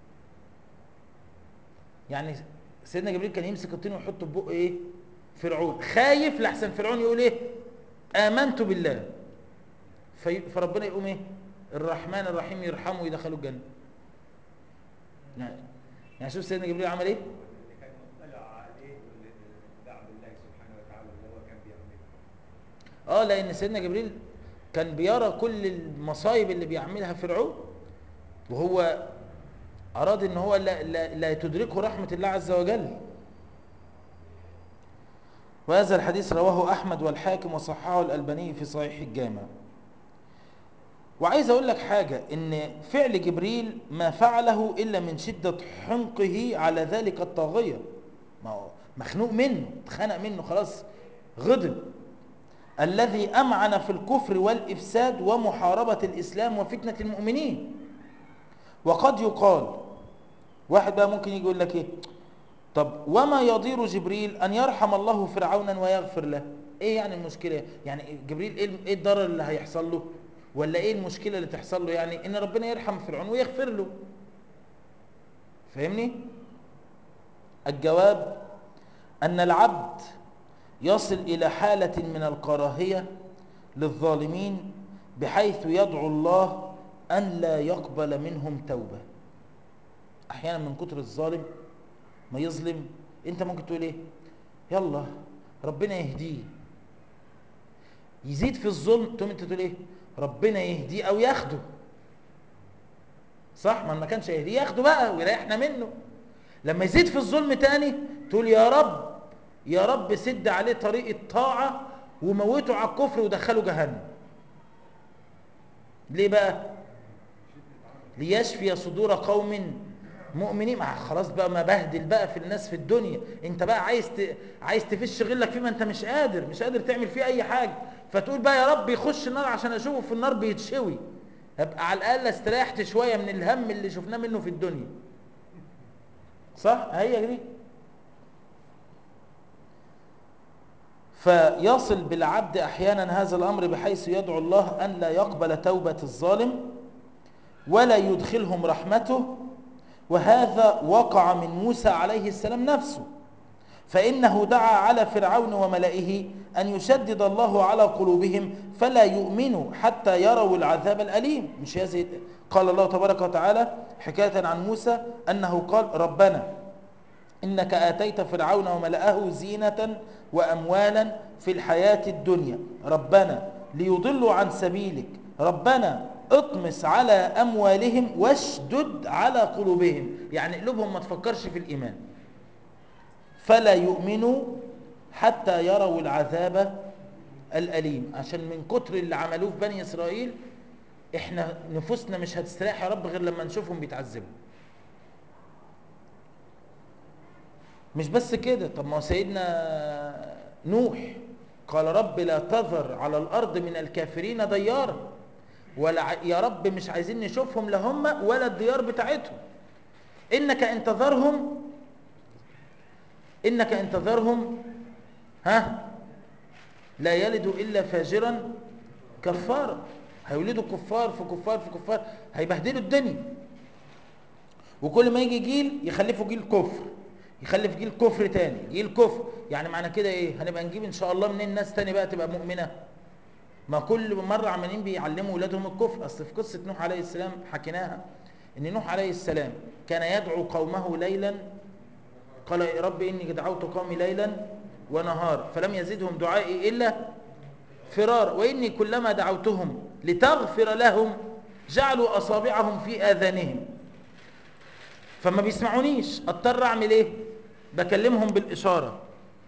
يعني سيدنا جبريل كان يمسك الطين ويحطه في بقه ايه فرعون خايف لحسن فرعون يقول ايه امنت بالله في فربنا يقوم ايه الرحمن الرحيم يرحمه ويدخله الجنه يعني يعني شوف سيدنا جبريل عمل ايه اللي كان مطلع عليه واللي دعا بالله سبحانه وتعالى اللي هو كان بيعمله اه لان سيدنا جبريل كان بيرى كل المصايب اللي بيعملها فرعون وهو اراد ان هو لا, لا, لا تدركه رحمه الله عز وجل وهذا الحديث رواه احمد والحاكم وصححه الالباني في صحيح الجامع وعايز اقول لك حاجه ان فعل جبريل ما فعله الا من شده حنقه على ذلك الطاغيه ما هو مخنوق منه اتخنق منه خلاص غضب الذي امعن في الكفر والافساد ومحاربه الاسلام وفتنه المؤمنين وقد يقال واحد بقى ممكن يجي يقول لك ايه طب وما يضير جبريل ان يرحم الله فرعونا ويغفر له ايه يعني المشكله يعني جبريل ايه ايه الضرر اللي هيحصل له ولا ايه المشكله اللي تحصل له يعني ان ربنا يرحم فرعون ويغفر له فاهمني الجواب ان العبد يصل الى حاله من الكراهيه للظالمين بحيث يدعو الله ان لا يقبل منهم توبه احيانا من كتر الظالم ما يظلم انت ممكن تقول ايه يلا ربنا يهديه يزيد في الظلم تقوم انت تقول ايه ربنا يهديه او ياخده صح ما ما كانش يهديه ياخده بقى ويريحنا منه لما يزيد في الظلم تاني تقول يا رب يا رب سد عليه طريق الطاعة وموته على الكفر ودخله جهنم ليه بقى ليشفي صدور قوم مؤمنين ما خلاص بقى ما بهدل بقى في الناس في الدنيا انت بقى عايز ت... عايز تفش غلك فيه ما انت مش قادر مش قادر تعمل فيه اي حاجه فتقول بقى يا رب يخش النار عشان اشوفه في النار بيتشوي ابقى على الاقل استريحت شويه من الهم اللي شفناه منه في الدنيا صح هي دي فيصل بالعبد احيانا هذا الامر بحيث يدعو الله ان لا يقبل توبه الظالم ولا يدخلهم رحمته وهذا وقع من موسى عليه السلام نفسه فإنه دعا على فرعون وملئه أن يشدد الله على قلوبهم فلا يؤمنوا حتى يروا العذاب الأليم مش هذه قال الله تبارك وتعالى حكاية عن موسى أنه قال ربنا إنك آتيت فرعون وملأه زينة وأموالا في الحياة الدنيا ربنا ليضلوا عن سبيلك ربنا اطمس على أموالهم واشدد على قلوبهم يعني قلوبهم ما تفكرش في الإيمان فلا يؤمنوا حتى يروا العذاب الأليم عشان من كتر اللي عملوه في بني إسرائيل احنا نفوسنا مش هتستريح يا رب غير لما نشوفهم بيتعذبوا مش بس كده طب ما هو سيدنا نوح قال رب لا تذر على الأرض من الكافرين ديارا ولا يا رب مش عايزين نشوفهم لا هم ولا الديار بتاعتهم انك ان تذرهم انك ان تذرهم ها لا يلد الا فاجرا كفارة هيولدوا كفار في كفار في كفار هيبهدلوا الدنيا وكل ما يجي جيل يخلفوا جيل كفر يخلف جيل كفر تاني جيل كفر يعني معنى كده ايه هنبقى نجيب ان شاء الله منين ناس تاني بقى تبقى مؤمنة ما كل مرة عمالين بيعلموا ولادهم الكفر اصل في قصة نوح عليه السلام حكيناها ان نوح عليه السلام كان يدعو قومه ليلا قال يا رب اني دعوت قومي ليلا ونهارا فلم يزدهم دعائي الا فرار واني كلما دعوتهم لتغفر لهم جعلوا اصابعهم في اذانهم فما بيسمعونيش اضطر اعمل ايه بكلمهم بالاشاره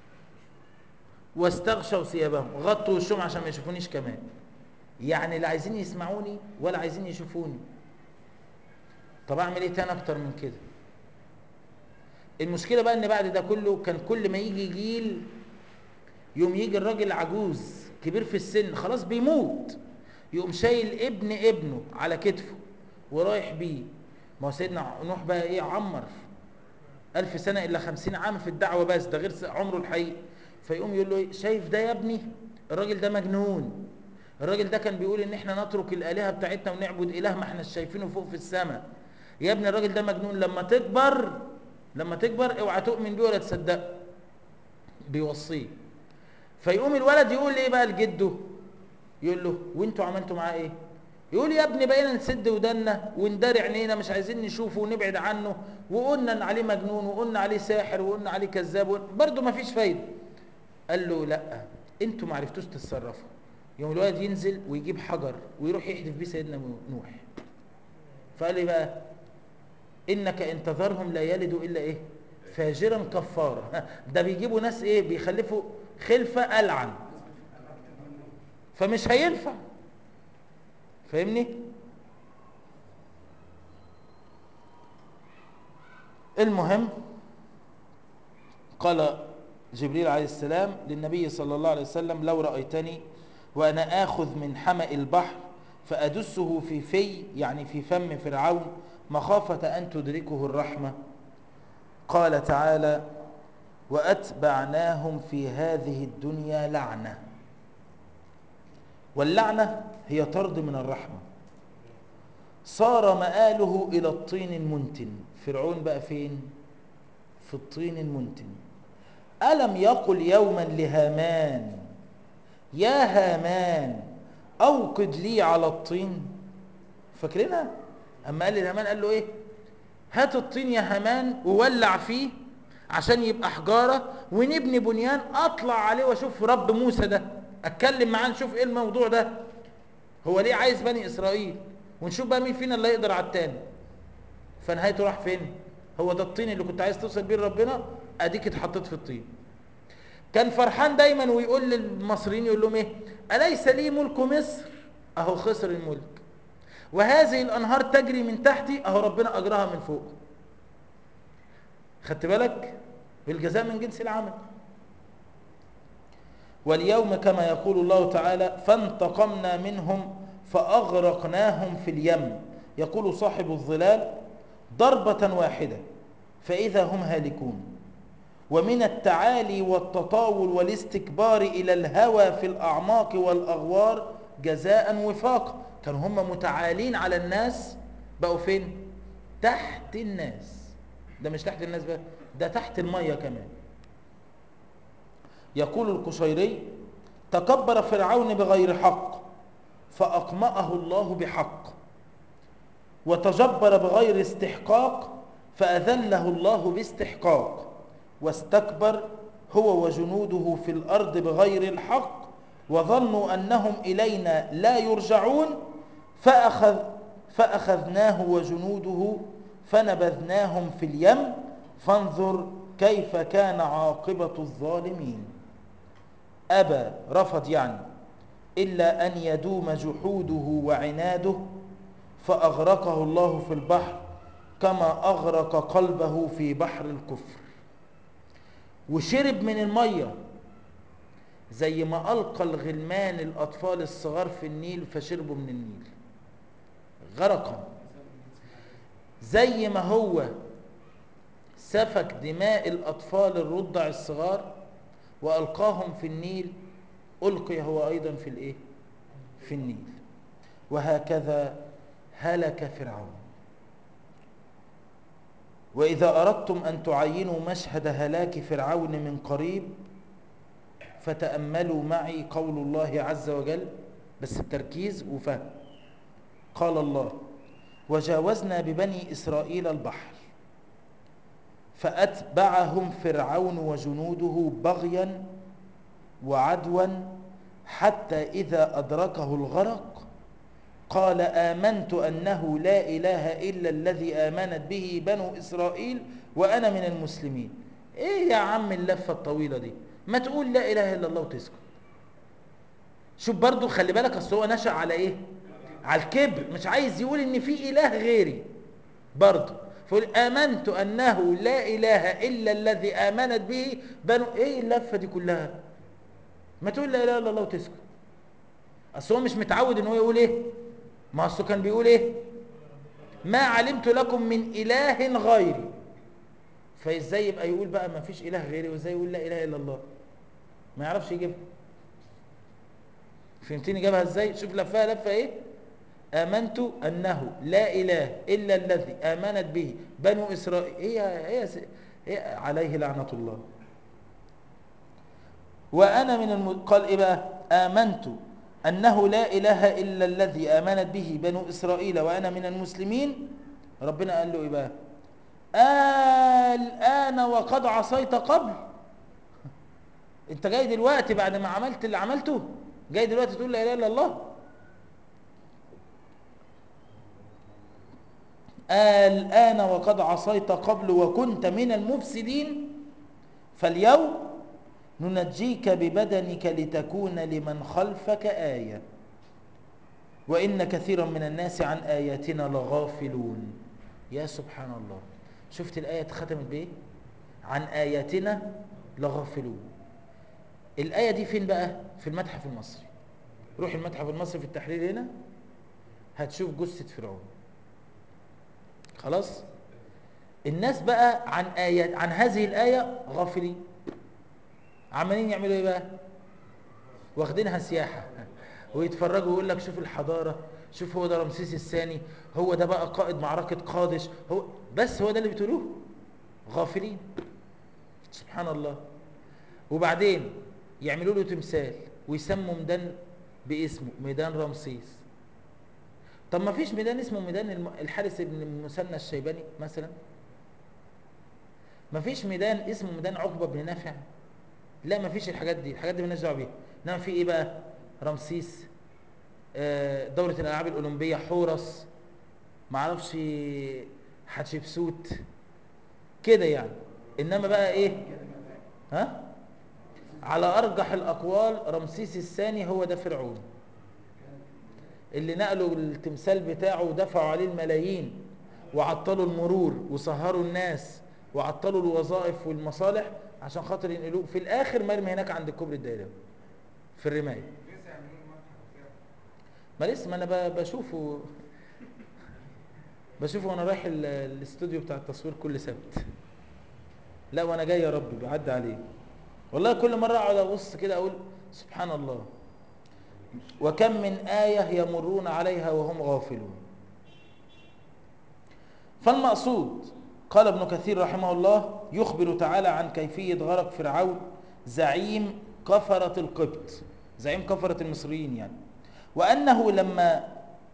واستغشوا ثيابهم غطوا وشهم عشان ما يشوفونيش كمان يعني لا عايزين يسمعوني ولا عايزين يشوفوني طب اعمل ايه تاني اكتر من كده المشكله بقى ان بعد ده كله كان كل ما يجي جيل يوم يجي الراجل عجوز كبير في السن خلاص بيموت يقوم شايل ابن ابنه على كتفه ورايح بيه ما هو سيدنا نوح بقى ايه عمر ألف سنة إلا خمسين عام في الدعوة بس ده غير عمره الحقيقي فيقوم يقول له ايه شايف ده يا ابني الراجل ده مجنون الراجل ده كان بيقول ان احنا نترك الآلهة بتاعتنا ونعبد إله ما احنا شايفينه فوق في السماء يا ابني الراجل ده مجنون لما تكبر لما تكبر اوعى تؤمن بيه ولا تصدقه بيوصيه فيقوم الولد يقول ايه بقى لجده يقول له وانتوا عملتوا معاه ايه يقول يا ابني بقينا نسد ودنا ونداري عينينا مش عايزين نشوفه ونبعد عنه وقلنا ان عليه مجنون وقلنا عليه ساحر وقلنا عليه كذاب برضه ما فيش فايده قال له لا انتوا ما عرفتوش تتصرفوا يوم الولد ينزل ويجيب حجر ويروح يحدف بيه سيدنا نوح فقال ايه بقى انك ان تذرهم لا يلدوا الا ايه فاجرا كفارا ده بيجيبوا ناس ايه بيخلفوا خلفه العن فمش هينفع فاهمني المهم قال جبريل عليه السلام للنبي صلى الله عليه وسلم لو رأيتني وأنا آخذ من حمأ البحر فأدسه في في يعني في فم فرعون مخافة أن تدركه الرحمة قال تعالى وأتبعناهم في هذه الدنيا لعنة واللعنة هي طرد من الرحمة صار مآله إلى الطين المنتن فرعون بقى فين في الطين المنتن ألم يقل يوما لهامان يا هامان أوقد لي على الطين فاكرينها أما قال لهامان قال له إيه هات الطين يا هامان وولع فيه عشان يبقى حجارة ونبني بنيان أطلع عليه وأشوف رب موسى ده أتكلم معاه نشوف إيه الموضوع ده هو ليه عايز بني إسرائيل ونشوف بقى مين فينا اللي يقدر على التاني فنهايته راح فين هو ده الطين اللي كنت عايز توصل بيه لربنا اديك اتحطيت في الطين كان فرحان دايما ويقول للمصريين يقول لهم ايه اليس لي ملك مصر اهو خسر الملك وهذه الانهار تجري من تحتي اهو ربنا اجرها من فوق خدت بالك بالجزاء من جنس العمل واليوم كما يقول الله تعالى فانتقمنا منهم فأغرقناهم في اليم يقول صاحب الظلال ضربة واحدة فإذا هم هالكون ومن التعالي والتطاول والاستكبار إلى الهوى في الأعماق والأغوار جزاء وفاق كانوا هم متعالين على الناس بقوا فين تحت الناس ده مش تحت الناس بقى ده تحت المية كمان يقول القشيري تكبر فرعون بغير حق فأقمأه الله بحق وتجبر بغير استحقاق فأذله الله باستحقاق واستكبر هو وجنوده في الأرض بغير الحق وظنوا أنهم إلينا لا يرجعون فأخذ فأخذناه وجنوده فنبذناهم في اليم فانظر كيف كان عاقبة الظالمين أبى رفض يعني إلا أن يدوم جحوده وعناده فأغرقه الله في البحر كما أغرق قلبه في بحر الكفر وشرب من المية زي ما ألقى الغلمان الأطفال الصغار في النيل فشربوا من النيل غرقا زي ما هو سفك دماء الأطفال الرضع الصغار وألقاهم في النيل ألقي هو أيضا في الإيه؟ في النيل وهكذا هلك فرعون وإذا أردتم أن تعينوا مشهد هلاك فرعون من قريب فتأملوا معي قول الله عز وجل بس بتركيز وفهم قال الله وجاوزنا ببني إسرائيل البحر فأتبعهم فرعون وجنوده بغيا وعدوا حتى إذا أدركه الغرق قال آمنت أنه لا إله إلا الذي آمنت به بنو إسرائيل وأنا من المسلمين إيه يا عم اللفة الطويلة دي ما تقول لا إله إلا الله وتسكت شوف برضو خلي بالك أصل هو نشأ على إيه على الكبر مش عايز يقول إن في إله غيري برضو فقول آمنت أنه لا إله إلا الذي آمنت به بنو إيه اللفة دي كلها ما تقول لا إله إلا الله وتسكت أصل هو مش متعود إن هو يقول إيه ما أصله كان بيقول إيه ما علمت لكم من إله غيري فإزاي يبقى يقول بقى ما فيش إله غيري وإزاي يقول لا إله إلا الله ما يعرفش يجيبها فهمتني جابها إزاي شوف لفها لفة إيه آمنت أنه لا إله إلا الذي آمنت به بنو إسرائيل هي, هي, هي عليه لعنة الله وأنا من الم... قال إيه بقى آمنت أنه لا إله إلا الذي آمنت به بنو إسرائيل وأنا من المسلمين ربنا قال له إيه بقى الآن وقد عصيت قبل انت جاي دلوقتي بعد ما عملت اللي عملته جاي دلوقتي تقول لا إله إلا الله الآن وقد عصيت قبل وكنت من المفسدين فاليوم ننجيك ببدنك لتكون لمن خلفك آية وإن كثيرا من الناس عن آياتنا لغافلون يا سبحان الله شفت الآية ختمت بإيه عن آياتنا لغافلون الآية دي فين بقى في المتحف المصري روح المتحف المصري في التحرير هنا هتشوف جثة فرعون خلاص الناس بقى عن آيات عن هذه الآية غافلين عمالين يعملوا ايه بقى واخدينها سياحة ويتفرجوا ويقول لك شوف الحضارة شوف هو ده رمسيس الثاني هو ده بقى قائد معركة قادش هو بس هو ده اللي بتقولوه غافلين سبحان الله وبعدين يعملوا له تمثال ويسموا ميدان باسمه ميدان رمسيس طب ما فيش ميدان اسمه ميدان الحارس بن المثنى الشيباني مثلا ما فيش ميدان اسمه ميدان عقبة بن نافع لا ما فيش الحاجات دي الحاجات دي مالناش دعوه بيها انما في ايه بقى رمسيس آه دوره الالعاب الاولمبيه حورس ما اعرفش حتشبسوت كده يعني انما بقى ايه ها على ارجح الاقوال رمسيس الثاني هو ده فرعون اللي نقلوا التمثال بتاعه ودفعوا عليه الملايين وعطلوا المرور وسهروا الناس وعطلوا الوظائف والمصالح عشان خاطر ينقلوه في الاخر مرمي هناك عند الكوبري الدائري في الرمايه ما لسه ما انا بشوفه بشوفه وانا رايح الاستوديو بتاع التصوير كل سبت لا وانا جاي يا رب بعدي عليه والله كل مره اقعد ابص كده اقول سبحان الله وكم من ايه يمرون عليها وهم غافلون فالمقصود قال ابن كثير رحمه الله يخبر تعالى عن كيفية غرق فرعون زعيم كفرة القبط زعيم كفرة المصريين يعني وأنه لما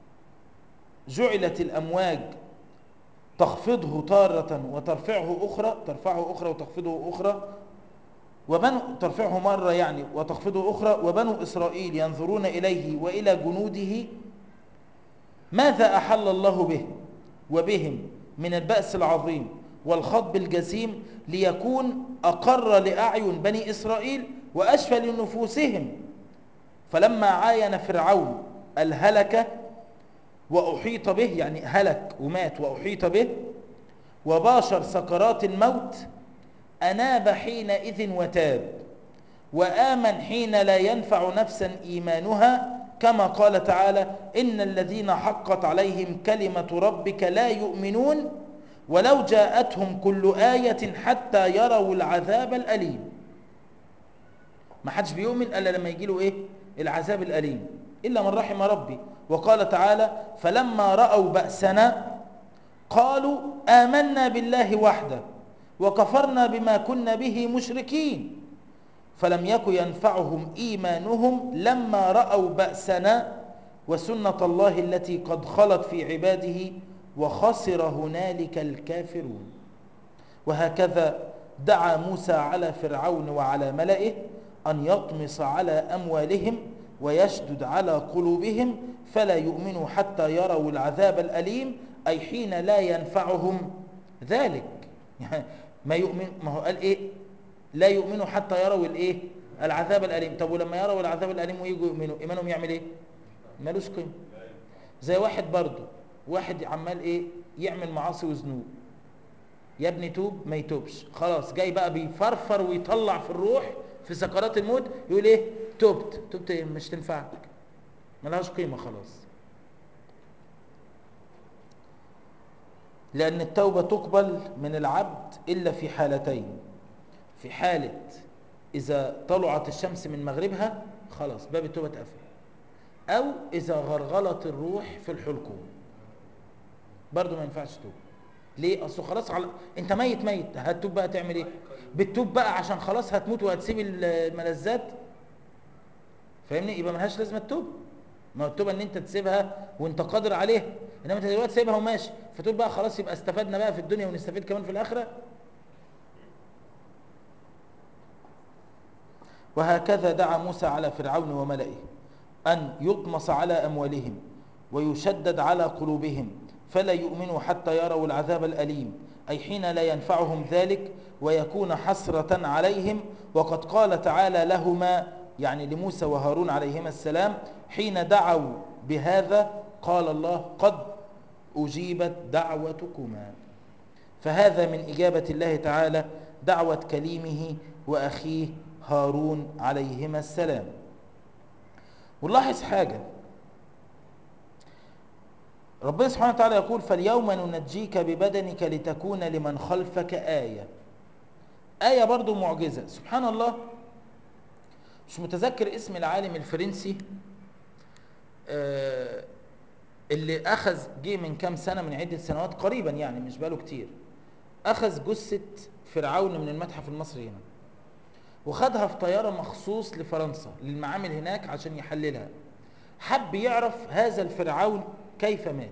جعلت الأمواج تخفضه تارة وترفعه أخرى ترفعه أخرى وتخفضه أخرى وبنو ترفعه مرة يعني وتخفضه أخرى وبنو إسرائيل ينظرون إليه وإلى جنوده ماذا أحل الله به وبهم من البأس العظيم والخطب الجسيم ليكون أقر لأعين بني إسرائيل وأشفى لنفوسهم فلما عاين فرعون الهلك وأحيط به يعني هلك ومات وأحيط به وباشر سكرات الموت أناب حينئذ وتاب وآمن حين لا ينفع نفسا إيمانها كما قال تعالى إن الذين حقت عليهم كلمة ربك لا يؤمنون ولو جاءتهم كل آية حتى يروا العذاب الأليم ما حدش بيؤمن إلا لما يجي له إيه العذاب الأليم إلا من رحم ربي وقال تعالى فلما رأوا بأسنا قالوا آمنا بالله وحده وكفرنا بما كنا به مشركين فلم يك ينفعهم إيمانهم لما رأوا بأسنا وسنة الله التي قد خلت في عباده وخسر هنالك الكافرون وهكذا دعا موسى على فرعون وعلى ملئه أن يطمس على أموالهم ويشدد على قلوبهم فلا يؤمنوا حتى يروا العذاب الأليم أي حين لا ينفعهم ذلك يعني ما يؤمن ما هو قال إيه لا يؤمنوا حتى يروا الإيه العذاب الأليم طب ولما يروا العذاب الأليم ويجوا يؤمنوا إيمانهم يعمل إيه ملوش قيمة زي واحد برضه واحد عمال إيه يعمل معاصي وذنوب يا ابني توب ما يتوبش خلاص جاي بقى بيفرفر ويطلع في الروح في سكرات الموت يقول ايه تبت تبت ايه مش تنفعك ملهاش قيمة خلاص لأن التوبة تقبل من العبد إلا في حالتين في حالة إذا طلعت الشمس من مغربها خلاص باب التوبة اتقفل أو إذا غرغلت الروح في الحلقوم برضه ما ينفعش توب ليه اصل خلاص على انت ميت ميت هتتوب بقى تعمل ايه بتتوب بقى عشان خلاص هتموت وهتسيب الملذات فاهمني يبقى ملهاش لازمه التوب ما هو التوبه ان انت تسيبها وانت قادر عليها انما انت دلوقتي سايبها وماشي فتقول بقى خلاص يبقى استفدنا بقى في الدنيا ونستفيد كمان في الاخره وهكذا دعا موسى على فرعون وملئه ان يطمس على اموالهم ويشدد على قلوبهم فلا يؤمنوا حتى يروا العذاب الأليم أي حين لا ينفعهم ذلك ويكون حسرة عليهم وقد قال تعالى لهما يعني لموسى وهارون عليهما السلام حين دعوا بهذا قال الله قد أجيبت دعوتكما فهذا من إجابة الله تعالى دعوة كليمه وأخيه هارون عليهما السلام ونلاحظ حاجة ربنا سبحانه وتعالى يقول فاليوم ننجيك ببدنك لتكون لمن خلفك آية آية برضو معجزة سبحان الله مش متذكر اسم العالم الفرنسي آه اللي أخذ جه من كام سنة من عدة سنوات قريبا يعني مش باله كتير أخذ جثة فرعون من المتحف المصري هنا وخدها في طيارة مخصوص لفرنسا للمعامل هناك عشان يحللها حب يعرف هذا الفرعون كيف مات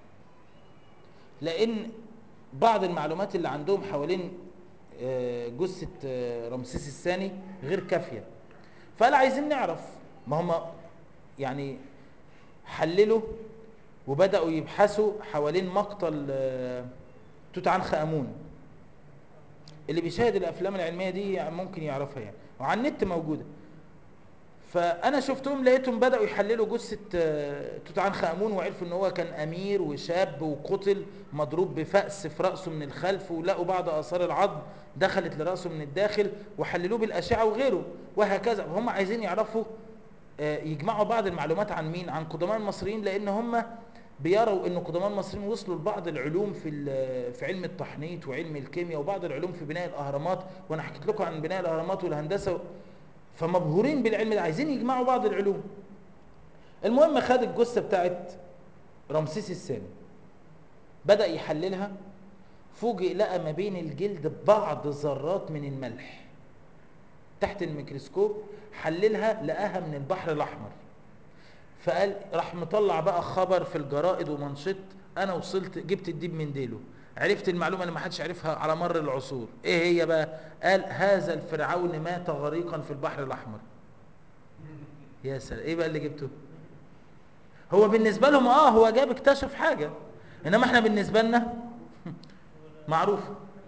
لان بعض المعلومات اللي عندهم حوالين جثة رمسيس الثاني غير كافية فقال عايزين نعرف ما هم يعني حللوا وبدأوا يبحثوا حوالين مقتل توت عنخ آمون اللي بيشاهد الأفلام العلمية دي ممكن يعرفها يعني وعلى النت موجودة فانا شفتهم لقيتهم بداوا يحللوا جثه توت عنخ امون وعرفوا ان هو كان امير وشاب وقتل مضروب بفأس في راسه من الخلف ولقوا بعض اثار العظم دخلت لراسه من الداخل وحللوه بالاشعه وغيره وهكذا هم عايزين يعرفوا يجمعوا بعض المعلومات عن مين عن قدماء المصريين لان هم بيروا ان قدماء المصريين وصلوا لبعض العلوم في في علم التحنيط وعلم الكيمياء وبعض العلوم في بناء الاهرامات وانا حكيت لكم عن بناء الاهرامات والهندسه فمبهورين بالعلم ده عايزين يجمعوا بعض العلوم المهم خد الجثه بتاعت رمسيس الثاني بدا يحللها فوجئ لقى ما بين الجلد بعض ذرات من الملح تحت الميكروسكوب حللها لقاها من البحر الاحمر فقال راح مطلع بقى خبر في الجرائد ومنشط انا وصلت جبت الديب من ديله عرفت المعلومة اللي ما حدش عرفها على مر العصور ايه هي بقى قال هذا الفرعون مات غريقا في البحر الاحمر يا سلام ايه بقى اللي جبته هو بالنسبة لهم اه هو جاب اكتشف حاجة انما احنا بالنسبة لنا معروف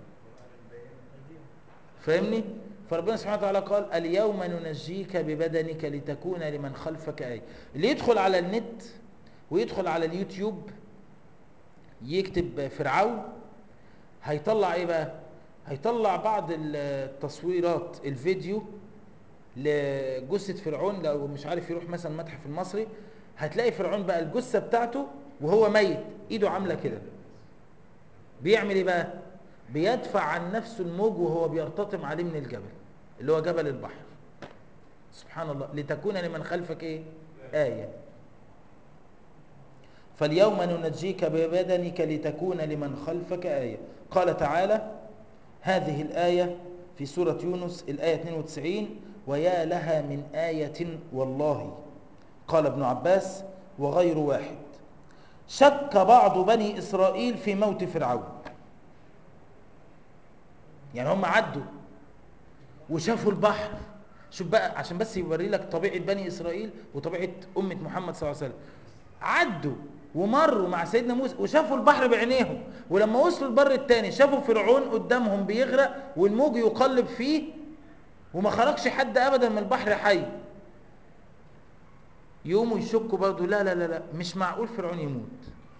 فاهمني فربنا سبحانه وتعالى قال اليوم ننجيك ببدنك لتكون لمن خلفك آية اللي يدخل على النت ويدخل على اليوتيوب يكتب فرعون هيطلع ايه بقى هيطلع بعض التصويرات الفيديو لجثة فرعون لو مش عارف يروح مثلا المتحف المصري هتلاقي فرعون بقى الجثة بتاعته وهو ميت ايده عاملة كده بيعمل ايه بقى بيدفع عن نفسه الموج وهو بيرتطم عليه من الجبل اللي هو جبل البحر سبحان الله لتكون لمن خلفك ايه آية فاليوم ننجيك ببدنك لتكون لمن خلفك آية قال تعالى هذه الآية في سورة يونس الآية 92 ويا لها من آية والله قال ابن عباس وغير واحد شك بعض بني إسرائيل في موت فرعون يعني هم عدوا وشافوا البحر شوف بقى عشان بس يوري لك طبيعة بني إسرائيل وطبيعة أمة محمد صلى الله عليه وسلم عدوا ومروا مع سيدنا موسى وشافوا البحر بعينيهم ولما وصلوا البر الثاني شافوا فرعون قدامهم بيغرق والموج يقلب فيه وما خرجش حد ابدا من البحر حي يقوموا يشكوا برضه لا لا لا لا مش معقول فرعون يموت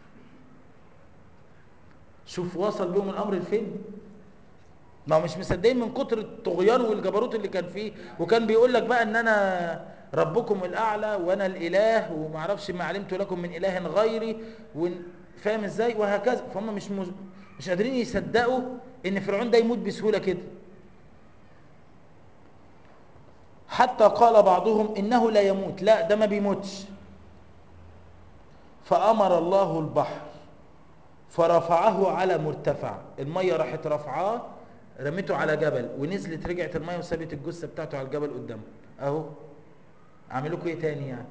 شوف وصل بيهم الامر لفين ما هو مش مصدقين من كتر الطغيان والجبروت اللي كان فيه وكان بيقول لك بقى ان انا ربكم الاعلى وانا الاله وما اعرفش ما علمت لكم من اله غيري فاهم ازاي وهكذا فهم مش مز... مش قادرين يصدقوا ان فرعون ده يموت بسهوله كده حتى قال بعضهم انه لا يموت لا ده ما بيموتش فامر الله البحر فرفعه على مرتفع الميه راحت رفعاه رميته على جبل ونزلت رجعت الميه وسابت الجثه بتاعته على الجبل قدامه اهو اعمل لكم ايه تاني يعني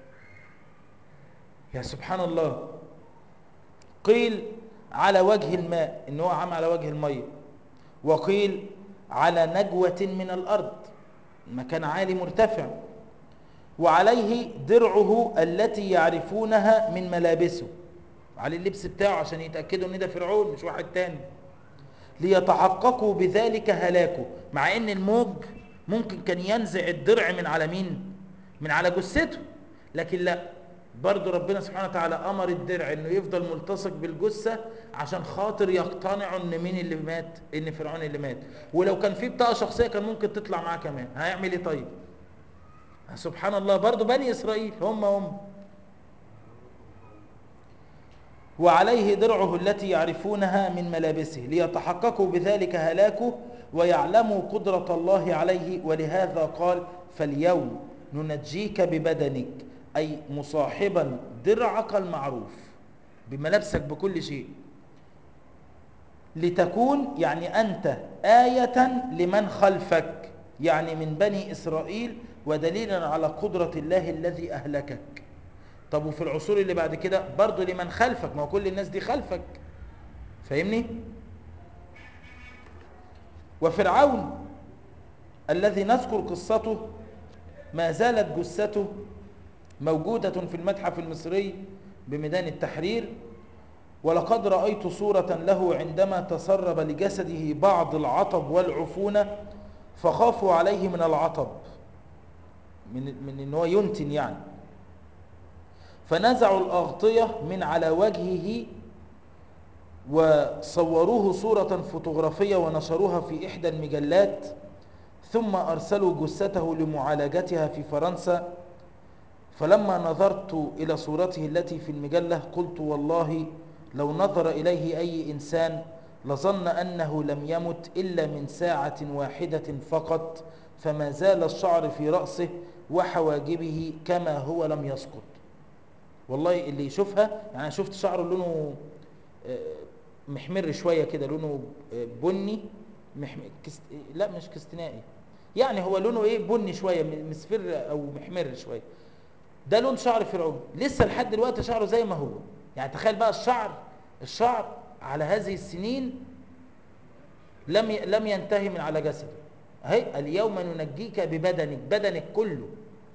يا سبحان الله قيل على وجه الماء ان هو عام على وجه الميه وقيل على نجوة من الارض مكان عالي مرتفع وعليه درعه التي يعرفونها من ملابسه عليه اللبس بتاعه عشان يتأكدوا ان ده فرعون مش واحد تاني ليتحققوا بذلك هلاكه مع ان الموج ممكن كان ينزع الدرع من على مين من على جثته لكن لا برضو ربنا سبحانه وتعالى امر الدرع انه يفضل ملتصق بالجثه عشان خاطر يقتنعوا ان مين اللي مات ان فرعون اللي مات ولو كان في بطاقه شخصيه كان ممكن تطلع معاه كمان هيعمل ايه طيب سبحان الله برضو بني اسرائيل هم هم وعليه درعه التي يعرفونها من ملابسه ليتحققوا بذلك هلاكه ويعلموا قدرة الله عليه ولهذا قال فاليوم ننجيك ببدنك أي مصاحبا درعك المعروف بملابسك بكل شيء لتكون يعني أنت آية لمن خلفك يعني من بني إسرائيل ودليلا على قدرة الله الذي أهلكك طب وفي العصور اللي بعد كده برضه لمن خلفك ما هو كل الناس دي خلفك فاهمني وفرعون الذي نذكر قصته ما زالت جثته موجودة في المتحف المصري بميدان التحرير ولقد رأيت صورة له عندما تسرب لجسده بعض العطب والعفونة فخافوا عليه من العطب من, من ان هو ينتن يعني فنزعوا الأغطية من على وجهه وصوروه صورة فوتوغرافية ونشروها في إحدى المجلات ثم أرسلوا جثته لمعالجتها في فرنسا فلما نظرت إلى صورته التي في المجلة قلت والله لو نظر إليه أي إنسان لظن أنه لم يمت إلا من ساعة واحدة فقط فما زال الشعر في رأسه وحواجبه كما هو لم يسقط والله اللي يشوفها يعني أنا شفت شعره لونه محمر شوية كده لونه بني محمر كست... لا مش كستنائي يعني هو لونه ايه بني شوية مصفر او محمر شوية ده لون شعر فرعون لسه لحد دلوقتي شعره زي ما هو يعني تخيل بقى الشعر الشعر على هذه السنين لم ي... لم ينتهي من على جسده اهي اليوم ننجيك ببدنك بدنك كله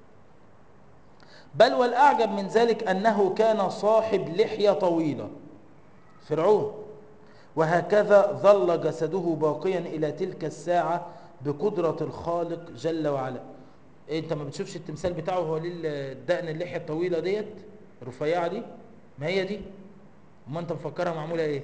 بل والأعجب من ذلك أنه كان صاحب لحية طويلة فرعون وهكذا ظل جسده باقيا إلى تلك الساعة بقدرة الخالق جل وعلا انت ما بتشوفش التمثال بتاعه هو ليه الدقن اللحية الطويلة ديت الرفيعة دي ما هي دي ما انت مفكرها معمولة ايه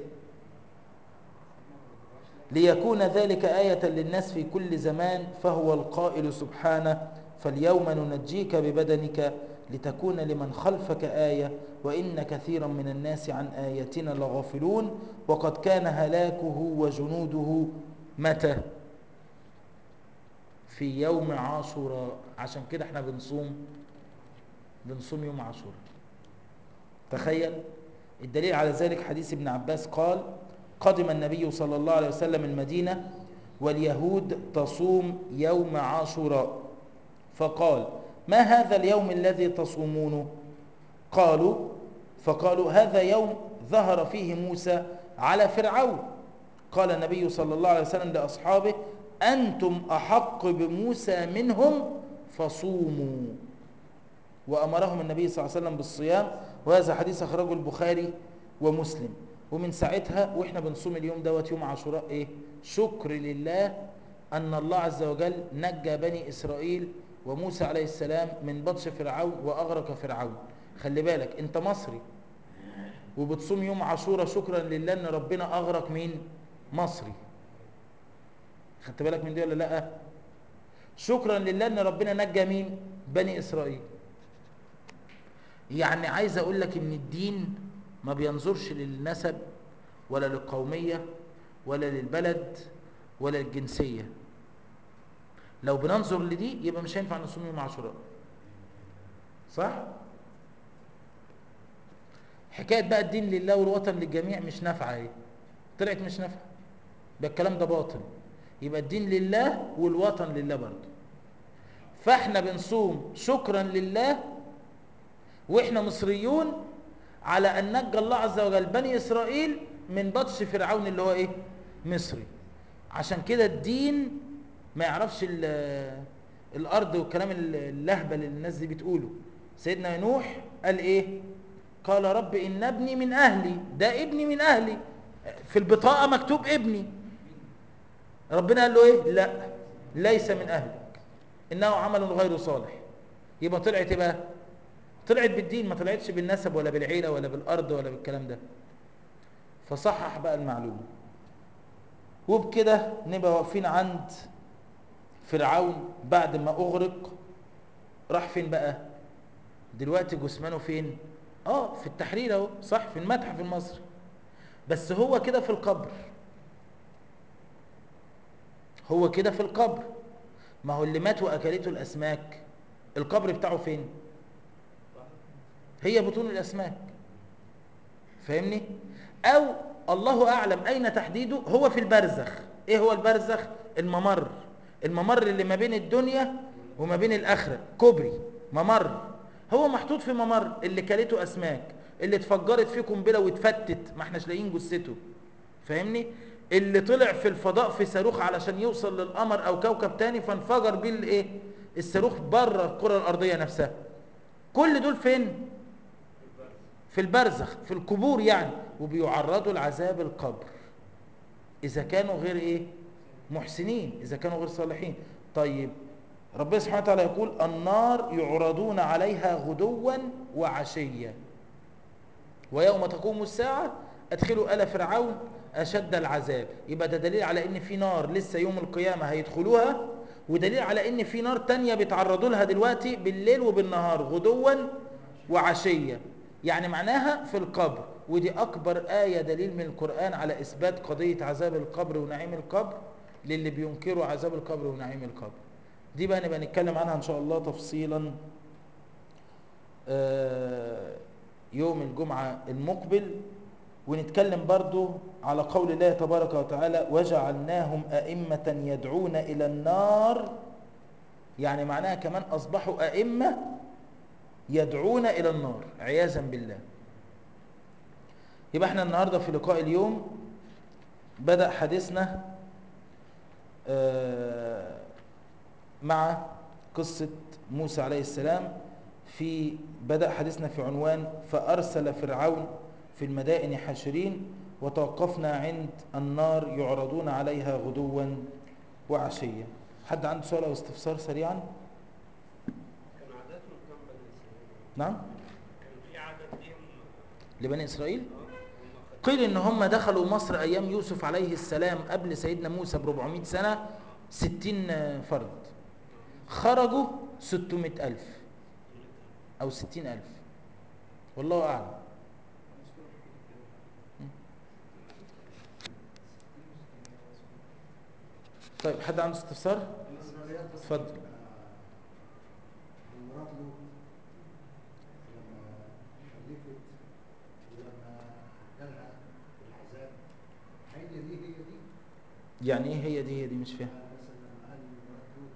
ليكون ذلك آية للناس في كل زمان فهو القائل سبحانه فاليوم ننجيك ببدنك لتكون لمن خلفك آية وإن كثيرا من الناس عن آياتنا لغافلون وقد كان هلاكه وجنوده متى في يوم عاشوراء عشان كده احنا بنصوم بنصوم يوم عاشوراء تخيل الدليل على ذلك حديث ابن عباس قال قدم النبي صلى الله عليه وسلم المدينة واليهود تصوم يوم عاشوراء فقال ما هذا اليوم الذي تصومونه قالوا فقالوا هذا يوم ظهر فيه موسى على فرعون قال النبي صلى الله عليه وسلم لأصحابه أنتم أحق بموسى منهم فصوموا وأمرهم النبي صلى الله عليه وسلم بالصيام وهذا حديث أخرجه البخاري ومسلم ومن ساعتها وإحنا بنصوم اليوم دوت يوم عاشوراء إيه شكر لله أن الله عز وجل نجى بني إسرائيل وموسى عليه السلام من بطش فرعون وأغرق فرعون خلي بالك أنت مصري وبتصوم يوم عاشوراء شكرا لله أن ربنا أغرق مين مصري خدت بالك من دي ولا لا شكرا لله ان ربنا نجى مين بني اسرائيل يعني عايز اقول لك ان الدين ما بينظرش للنسب ولا للقوميه ولا للبلد ولا للجنسيه لو بننظر لدي يبقى مش هينفع نصوم يوم عاشوراء صح حكايه بقى الدين لله والوطن للجميع مش نافعه ايه طلعت مش نافعه ده الكلام ده باطل يبقى الدين لله والوطن لله برضه فاحنا بنصوم شكرا لله واحنا مصريون على ان نجى الله عز وجل بني اسرائيل من بطش فرعون اللي هو ايه مصري عشان كده الدين ما يعرفش الارض والكلام اللهبل اللي الناس دي بتقوله سيدنا نوح قال ايه قال رب ان ابني من اهلي ده ابني من اهلي في البطاقه مكتوب ابني ربنا قال له ايه لا ليس من اهلك انه عمل غير صالح يبقى طلعت ايه بقى طلعت بالدين ما طلعتش بالنسب ولا بالعيله ولا بالارض ولا بالكلام ده فصحح بقى المعلومه وبكده نبقى واقفين عند فرعون بعد ما اغرق راح فين بقى دلوقتي جثمانه فين اه في التحرير اهو صح في المتحف المصري بس هو كده في القبر هو كده في القبر ما هو اللي مات واكلته الاسماك القبر بتاعه فين هي بطون الاسماك فاهمني او الله اعلم اين تحديده هو في البرزخ ايه هو البرزخ الممر الممر اللي ما بين الدنيا وما بين الاخره كوبري ممر هو محطوط في ممر اللي كلته اسماك اللي اتفجرت فيه قنبله واتفتت ما احناش لاقيين جثته فاهمني اللي طلع في الفضاء في صاروخ علشان يوصل للقمر او كوكب تاني فانفجر بيه الايه الصاروخ بره الكره الارضيه نفسها كل دول فين في البرزخ في القبور يعني وبيعرضوا لعذاب القبر اذا كانوا غير ايه محسنين اذا كانوا غير صالحين طيب ربنا سبحانه وتعالى يقول النار يعرضون عليها غدوا وعشيا ويوم تقوم الساعه ادخلوا ال فرعون اشد العذاب يبقى ده دليل على ان في نار لسه يوم القيامه هيدخلوها ودليل على ان في نار تانية بيتعرضوا لها دلوقتي بالليل وبالنهار غدوا وعشيا يعني معناها في القبر ودي اكبر ايه دليل من القران على اثبات قضيه عذاب القبر ونعيم القبر للي بينكروا عذاب القبر ونعيم القبر دي بقى نبقى نتكلم عنها ان شاء الله تفصيلا يوم الجمعه المقبل ونتكلم برضو على قول الله تبارك وتعالى وجعلناهم أئمة يدعون إلى النار يعني معناها كمان أصبحوا أئمة يدعون إلى النار عياذا بالله يبقى احنا النهاردة في لقاء اليوم بدأ حديثنا مع قصة موسى عليه السلام في بدأ حديثنا في عنوان فأرسل فرعون في المدائن حاشرين وتوقفنا عند النار يعرضون عليها غدوا وعشيا حد عنده سؤال او استفسار سريعا كان عاداتهم كم بني اسرائيل؟ نعم كان في عدد ليهم لبني اسرائيل اه هم خدوا قيل ان هم دخلوا مصر ايام يوسف عليه السلام قبل سيدنا موسى ب 400 سنه 60 فرد خرجوا 600 ألف أو 60 ألف والله أعلم طيب حد عنده استفسار؟ اتفضل مرات لوط لما خلفت يعني ايه هي دي هي دي مش فاهم مثلا هل مرات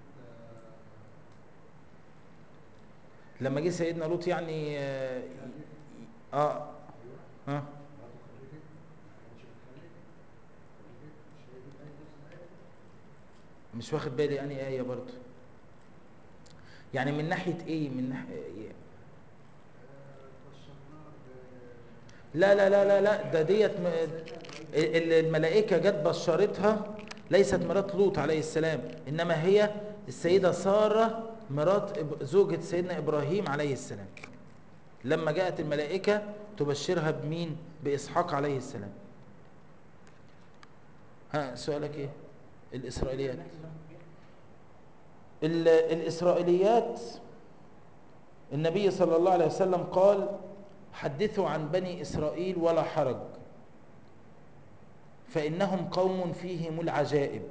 لوط لما جه سيدنا لوط يعني اه اه, ايوه آه. مراته خلفت ما كانتش بتخلف خلفت مش هي دي الايه نفس الايه مش واخد بالي اني ايه برضو يعني من ناحيه ايه من ناحيه إيه؟ بشرناه ب لا لا لا لا لا ده ديت م- ال- الملائكه جت بشرتها ليست مرات لوط عليه السلام انما هي السيده ساره مرات إب- زوجة سيدنا ابراهيم عليه السلام لما جاءت الملائكه تبشرها بمين باسحاق عليه السلام ها سؤالك ايه الاسرائيليات ال- الإسرائيليات النبي صلى الله عليه وسلم قال حدثوا عن بني إسرائيل ولا حرج فإنهم قوم فيهم العجائب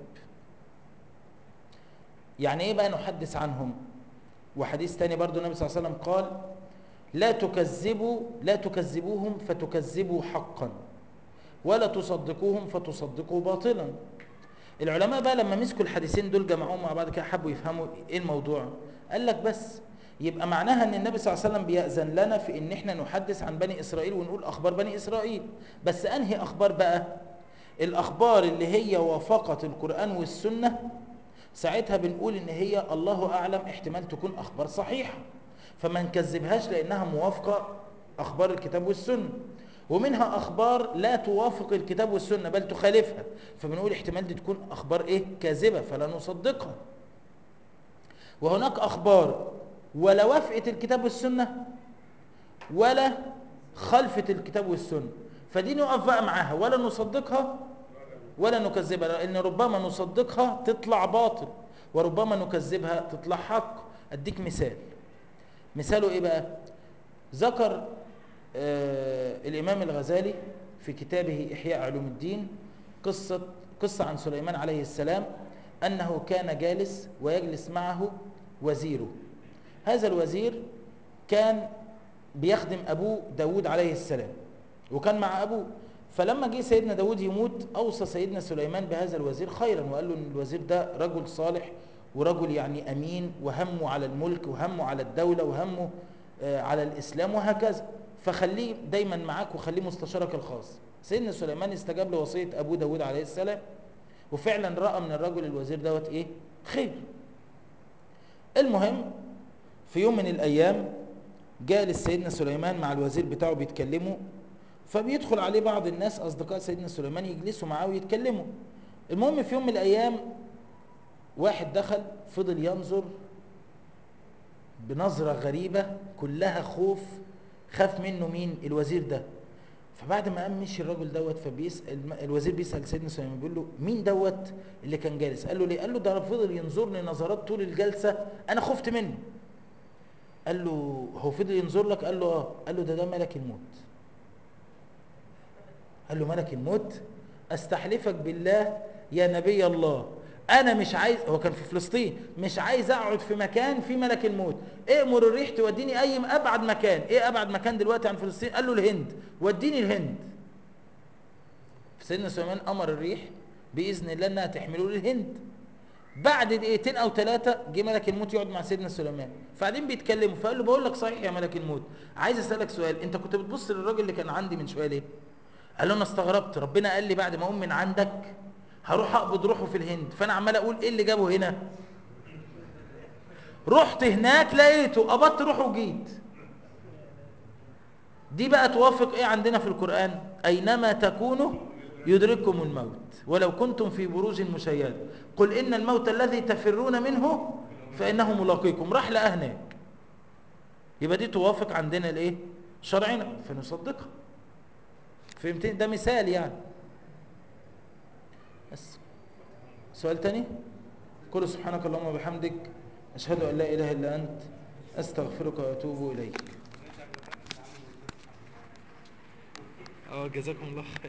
يعني إيه بقى نحدث عنهم وحديث تاني برضو النبي صلى الله عليه وسلم قال لا تكذبوا لا تكذبوهم فتكذبوا حقا ولا تصدقوهم فتصدقوا باطلا العلماء بقى لما مسكوا الحديثين دول جمعوهم مع بعض كده حبوا يفهموا ايه الموضوع قال لك بس يبقى معناها ان النبي صلى الله عليه وسلم بيأذن لنا في ان احنا نحدث عن بني اسرائيل ونقول اخبار بني اسرائيل بس انهي اخبار بقى الاخبار اللي هي وافقت القرآن والسنة ساعتها بنقول ان هي الله اعلم احتمال تكون اخبار صحيحة فما نكذبهاش لانها موافقة اخبار الكتاب والسنة ومنها اخبار لا توافق الكتاب والسنة بل تخالفها فبنقول احتمال دي تكون اخبار ايه كاذبة فلا نصدقها وهناك اخبار ولا وافقت الكتاب والسنة ولا خلفت الكتاب والسنة فدي نقف بقى معاها ولا نصدقها ولا نكذبها لان ربما نصدقها تطلع باطل وربما نكذبها تطلع حق اديك مثال مثاله ايه بقى ذكر آه الامام الغزالي في كتابه احياء علوم الدين قصة قصة عن سليمان عليه السلام انه كان جالس ويجلس معه وزيره هذا الوزير كان بيخدم ابوه داود عليه السلام وكان مع ابوه فلما جه سيدنا داود يموت اوصى سيدنا سليمان بهذا الوزير خيرا وقال له ان الوزير ده رجل صالح ورجل يعني امين وهمه على الملك وهمه على الدوله وهمه آه، على الاسلام وهكذا فخليه دايما معاك وخليه مستشارك الخاص سيدنا سليمان استجاب لوصيه ابوه داود عليه السلام وفعلا راى من الرجل الوزير دوت ايه خير المهم في يوم من الايام جالس سيدنا سليمان مع الوزير بتاعه بيتكلموا فبيدخل عليه بعض الناس اصدقاء سيدنا سليمان يجلسوا معاه ويتكلموا المهم في يوم من الايام واحد دخل فضل ينظر بنظرة غريبة كلها خوف خاف منه مين الوزير ده فبعد ما قام مشي الراجل دوت فبيسال الوزير بيسال سيدنا سليمان بيقول له مين دوت اللي كان جالس قال له ليه قال له ده فضل ينظرني نظرات طول الجلسه انا خفت منه قال له هو فضل ينظر لك قال له اه قال له ده ده ملك الموت قال له ملك الموت استحلفك بالله يا نبي الله انا مش عايز هو كان في فلسطين مش عايز اقعد في مكان فيه ملك الموت امر الريح توديني اي ابعد مكان ايه ابعد مكان دلوقتي عن فلسطين قال له الهند وديني الهند سيدنا سليمان امر الريح باذن الله انها تحمله للهند بعد دقيقتين او ثلاثه جه ملك الموت يقعد مع سيدنا سليمان فقاعدين بيتكلموا فقال له بقول لك صحيح يا ملك الموت عايز اسالك سؤال انت كنت بتبص للراجل اللي كان عندي من شويه ليه قال له انا استغربت ربنا قال لي بعد ما اقوم من عندك هروح اقبض روحه في الهند فانا عمال اقول ايه اللي جابه هنا رحت هناك لقيته قبضت روحه وجيت دي بقى توافق ايه عندنا في القرآن اينما تكونوا يدرككم الموت ولو كنتم في بروج مشيدة قل ان الموت الذي تفرون منه فانه ملاقيكم راح لقاه هناك يبقى دي توافق عندنا الايه شرعنا فنصدقها فهمتني ده مثال يعني بس سؤال تاني قل سبحانك اللهم وبحمدك أشهد أن لا إله إلا أنت أستغفرك وأتوب إليك اه جزاكم الله خير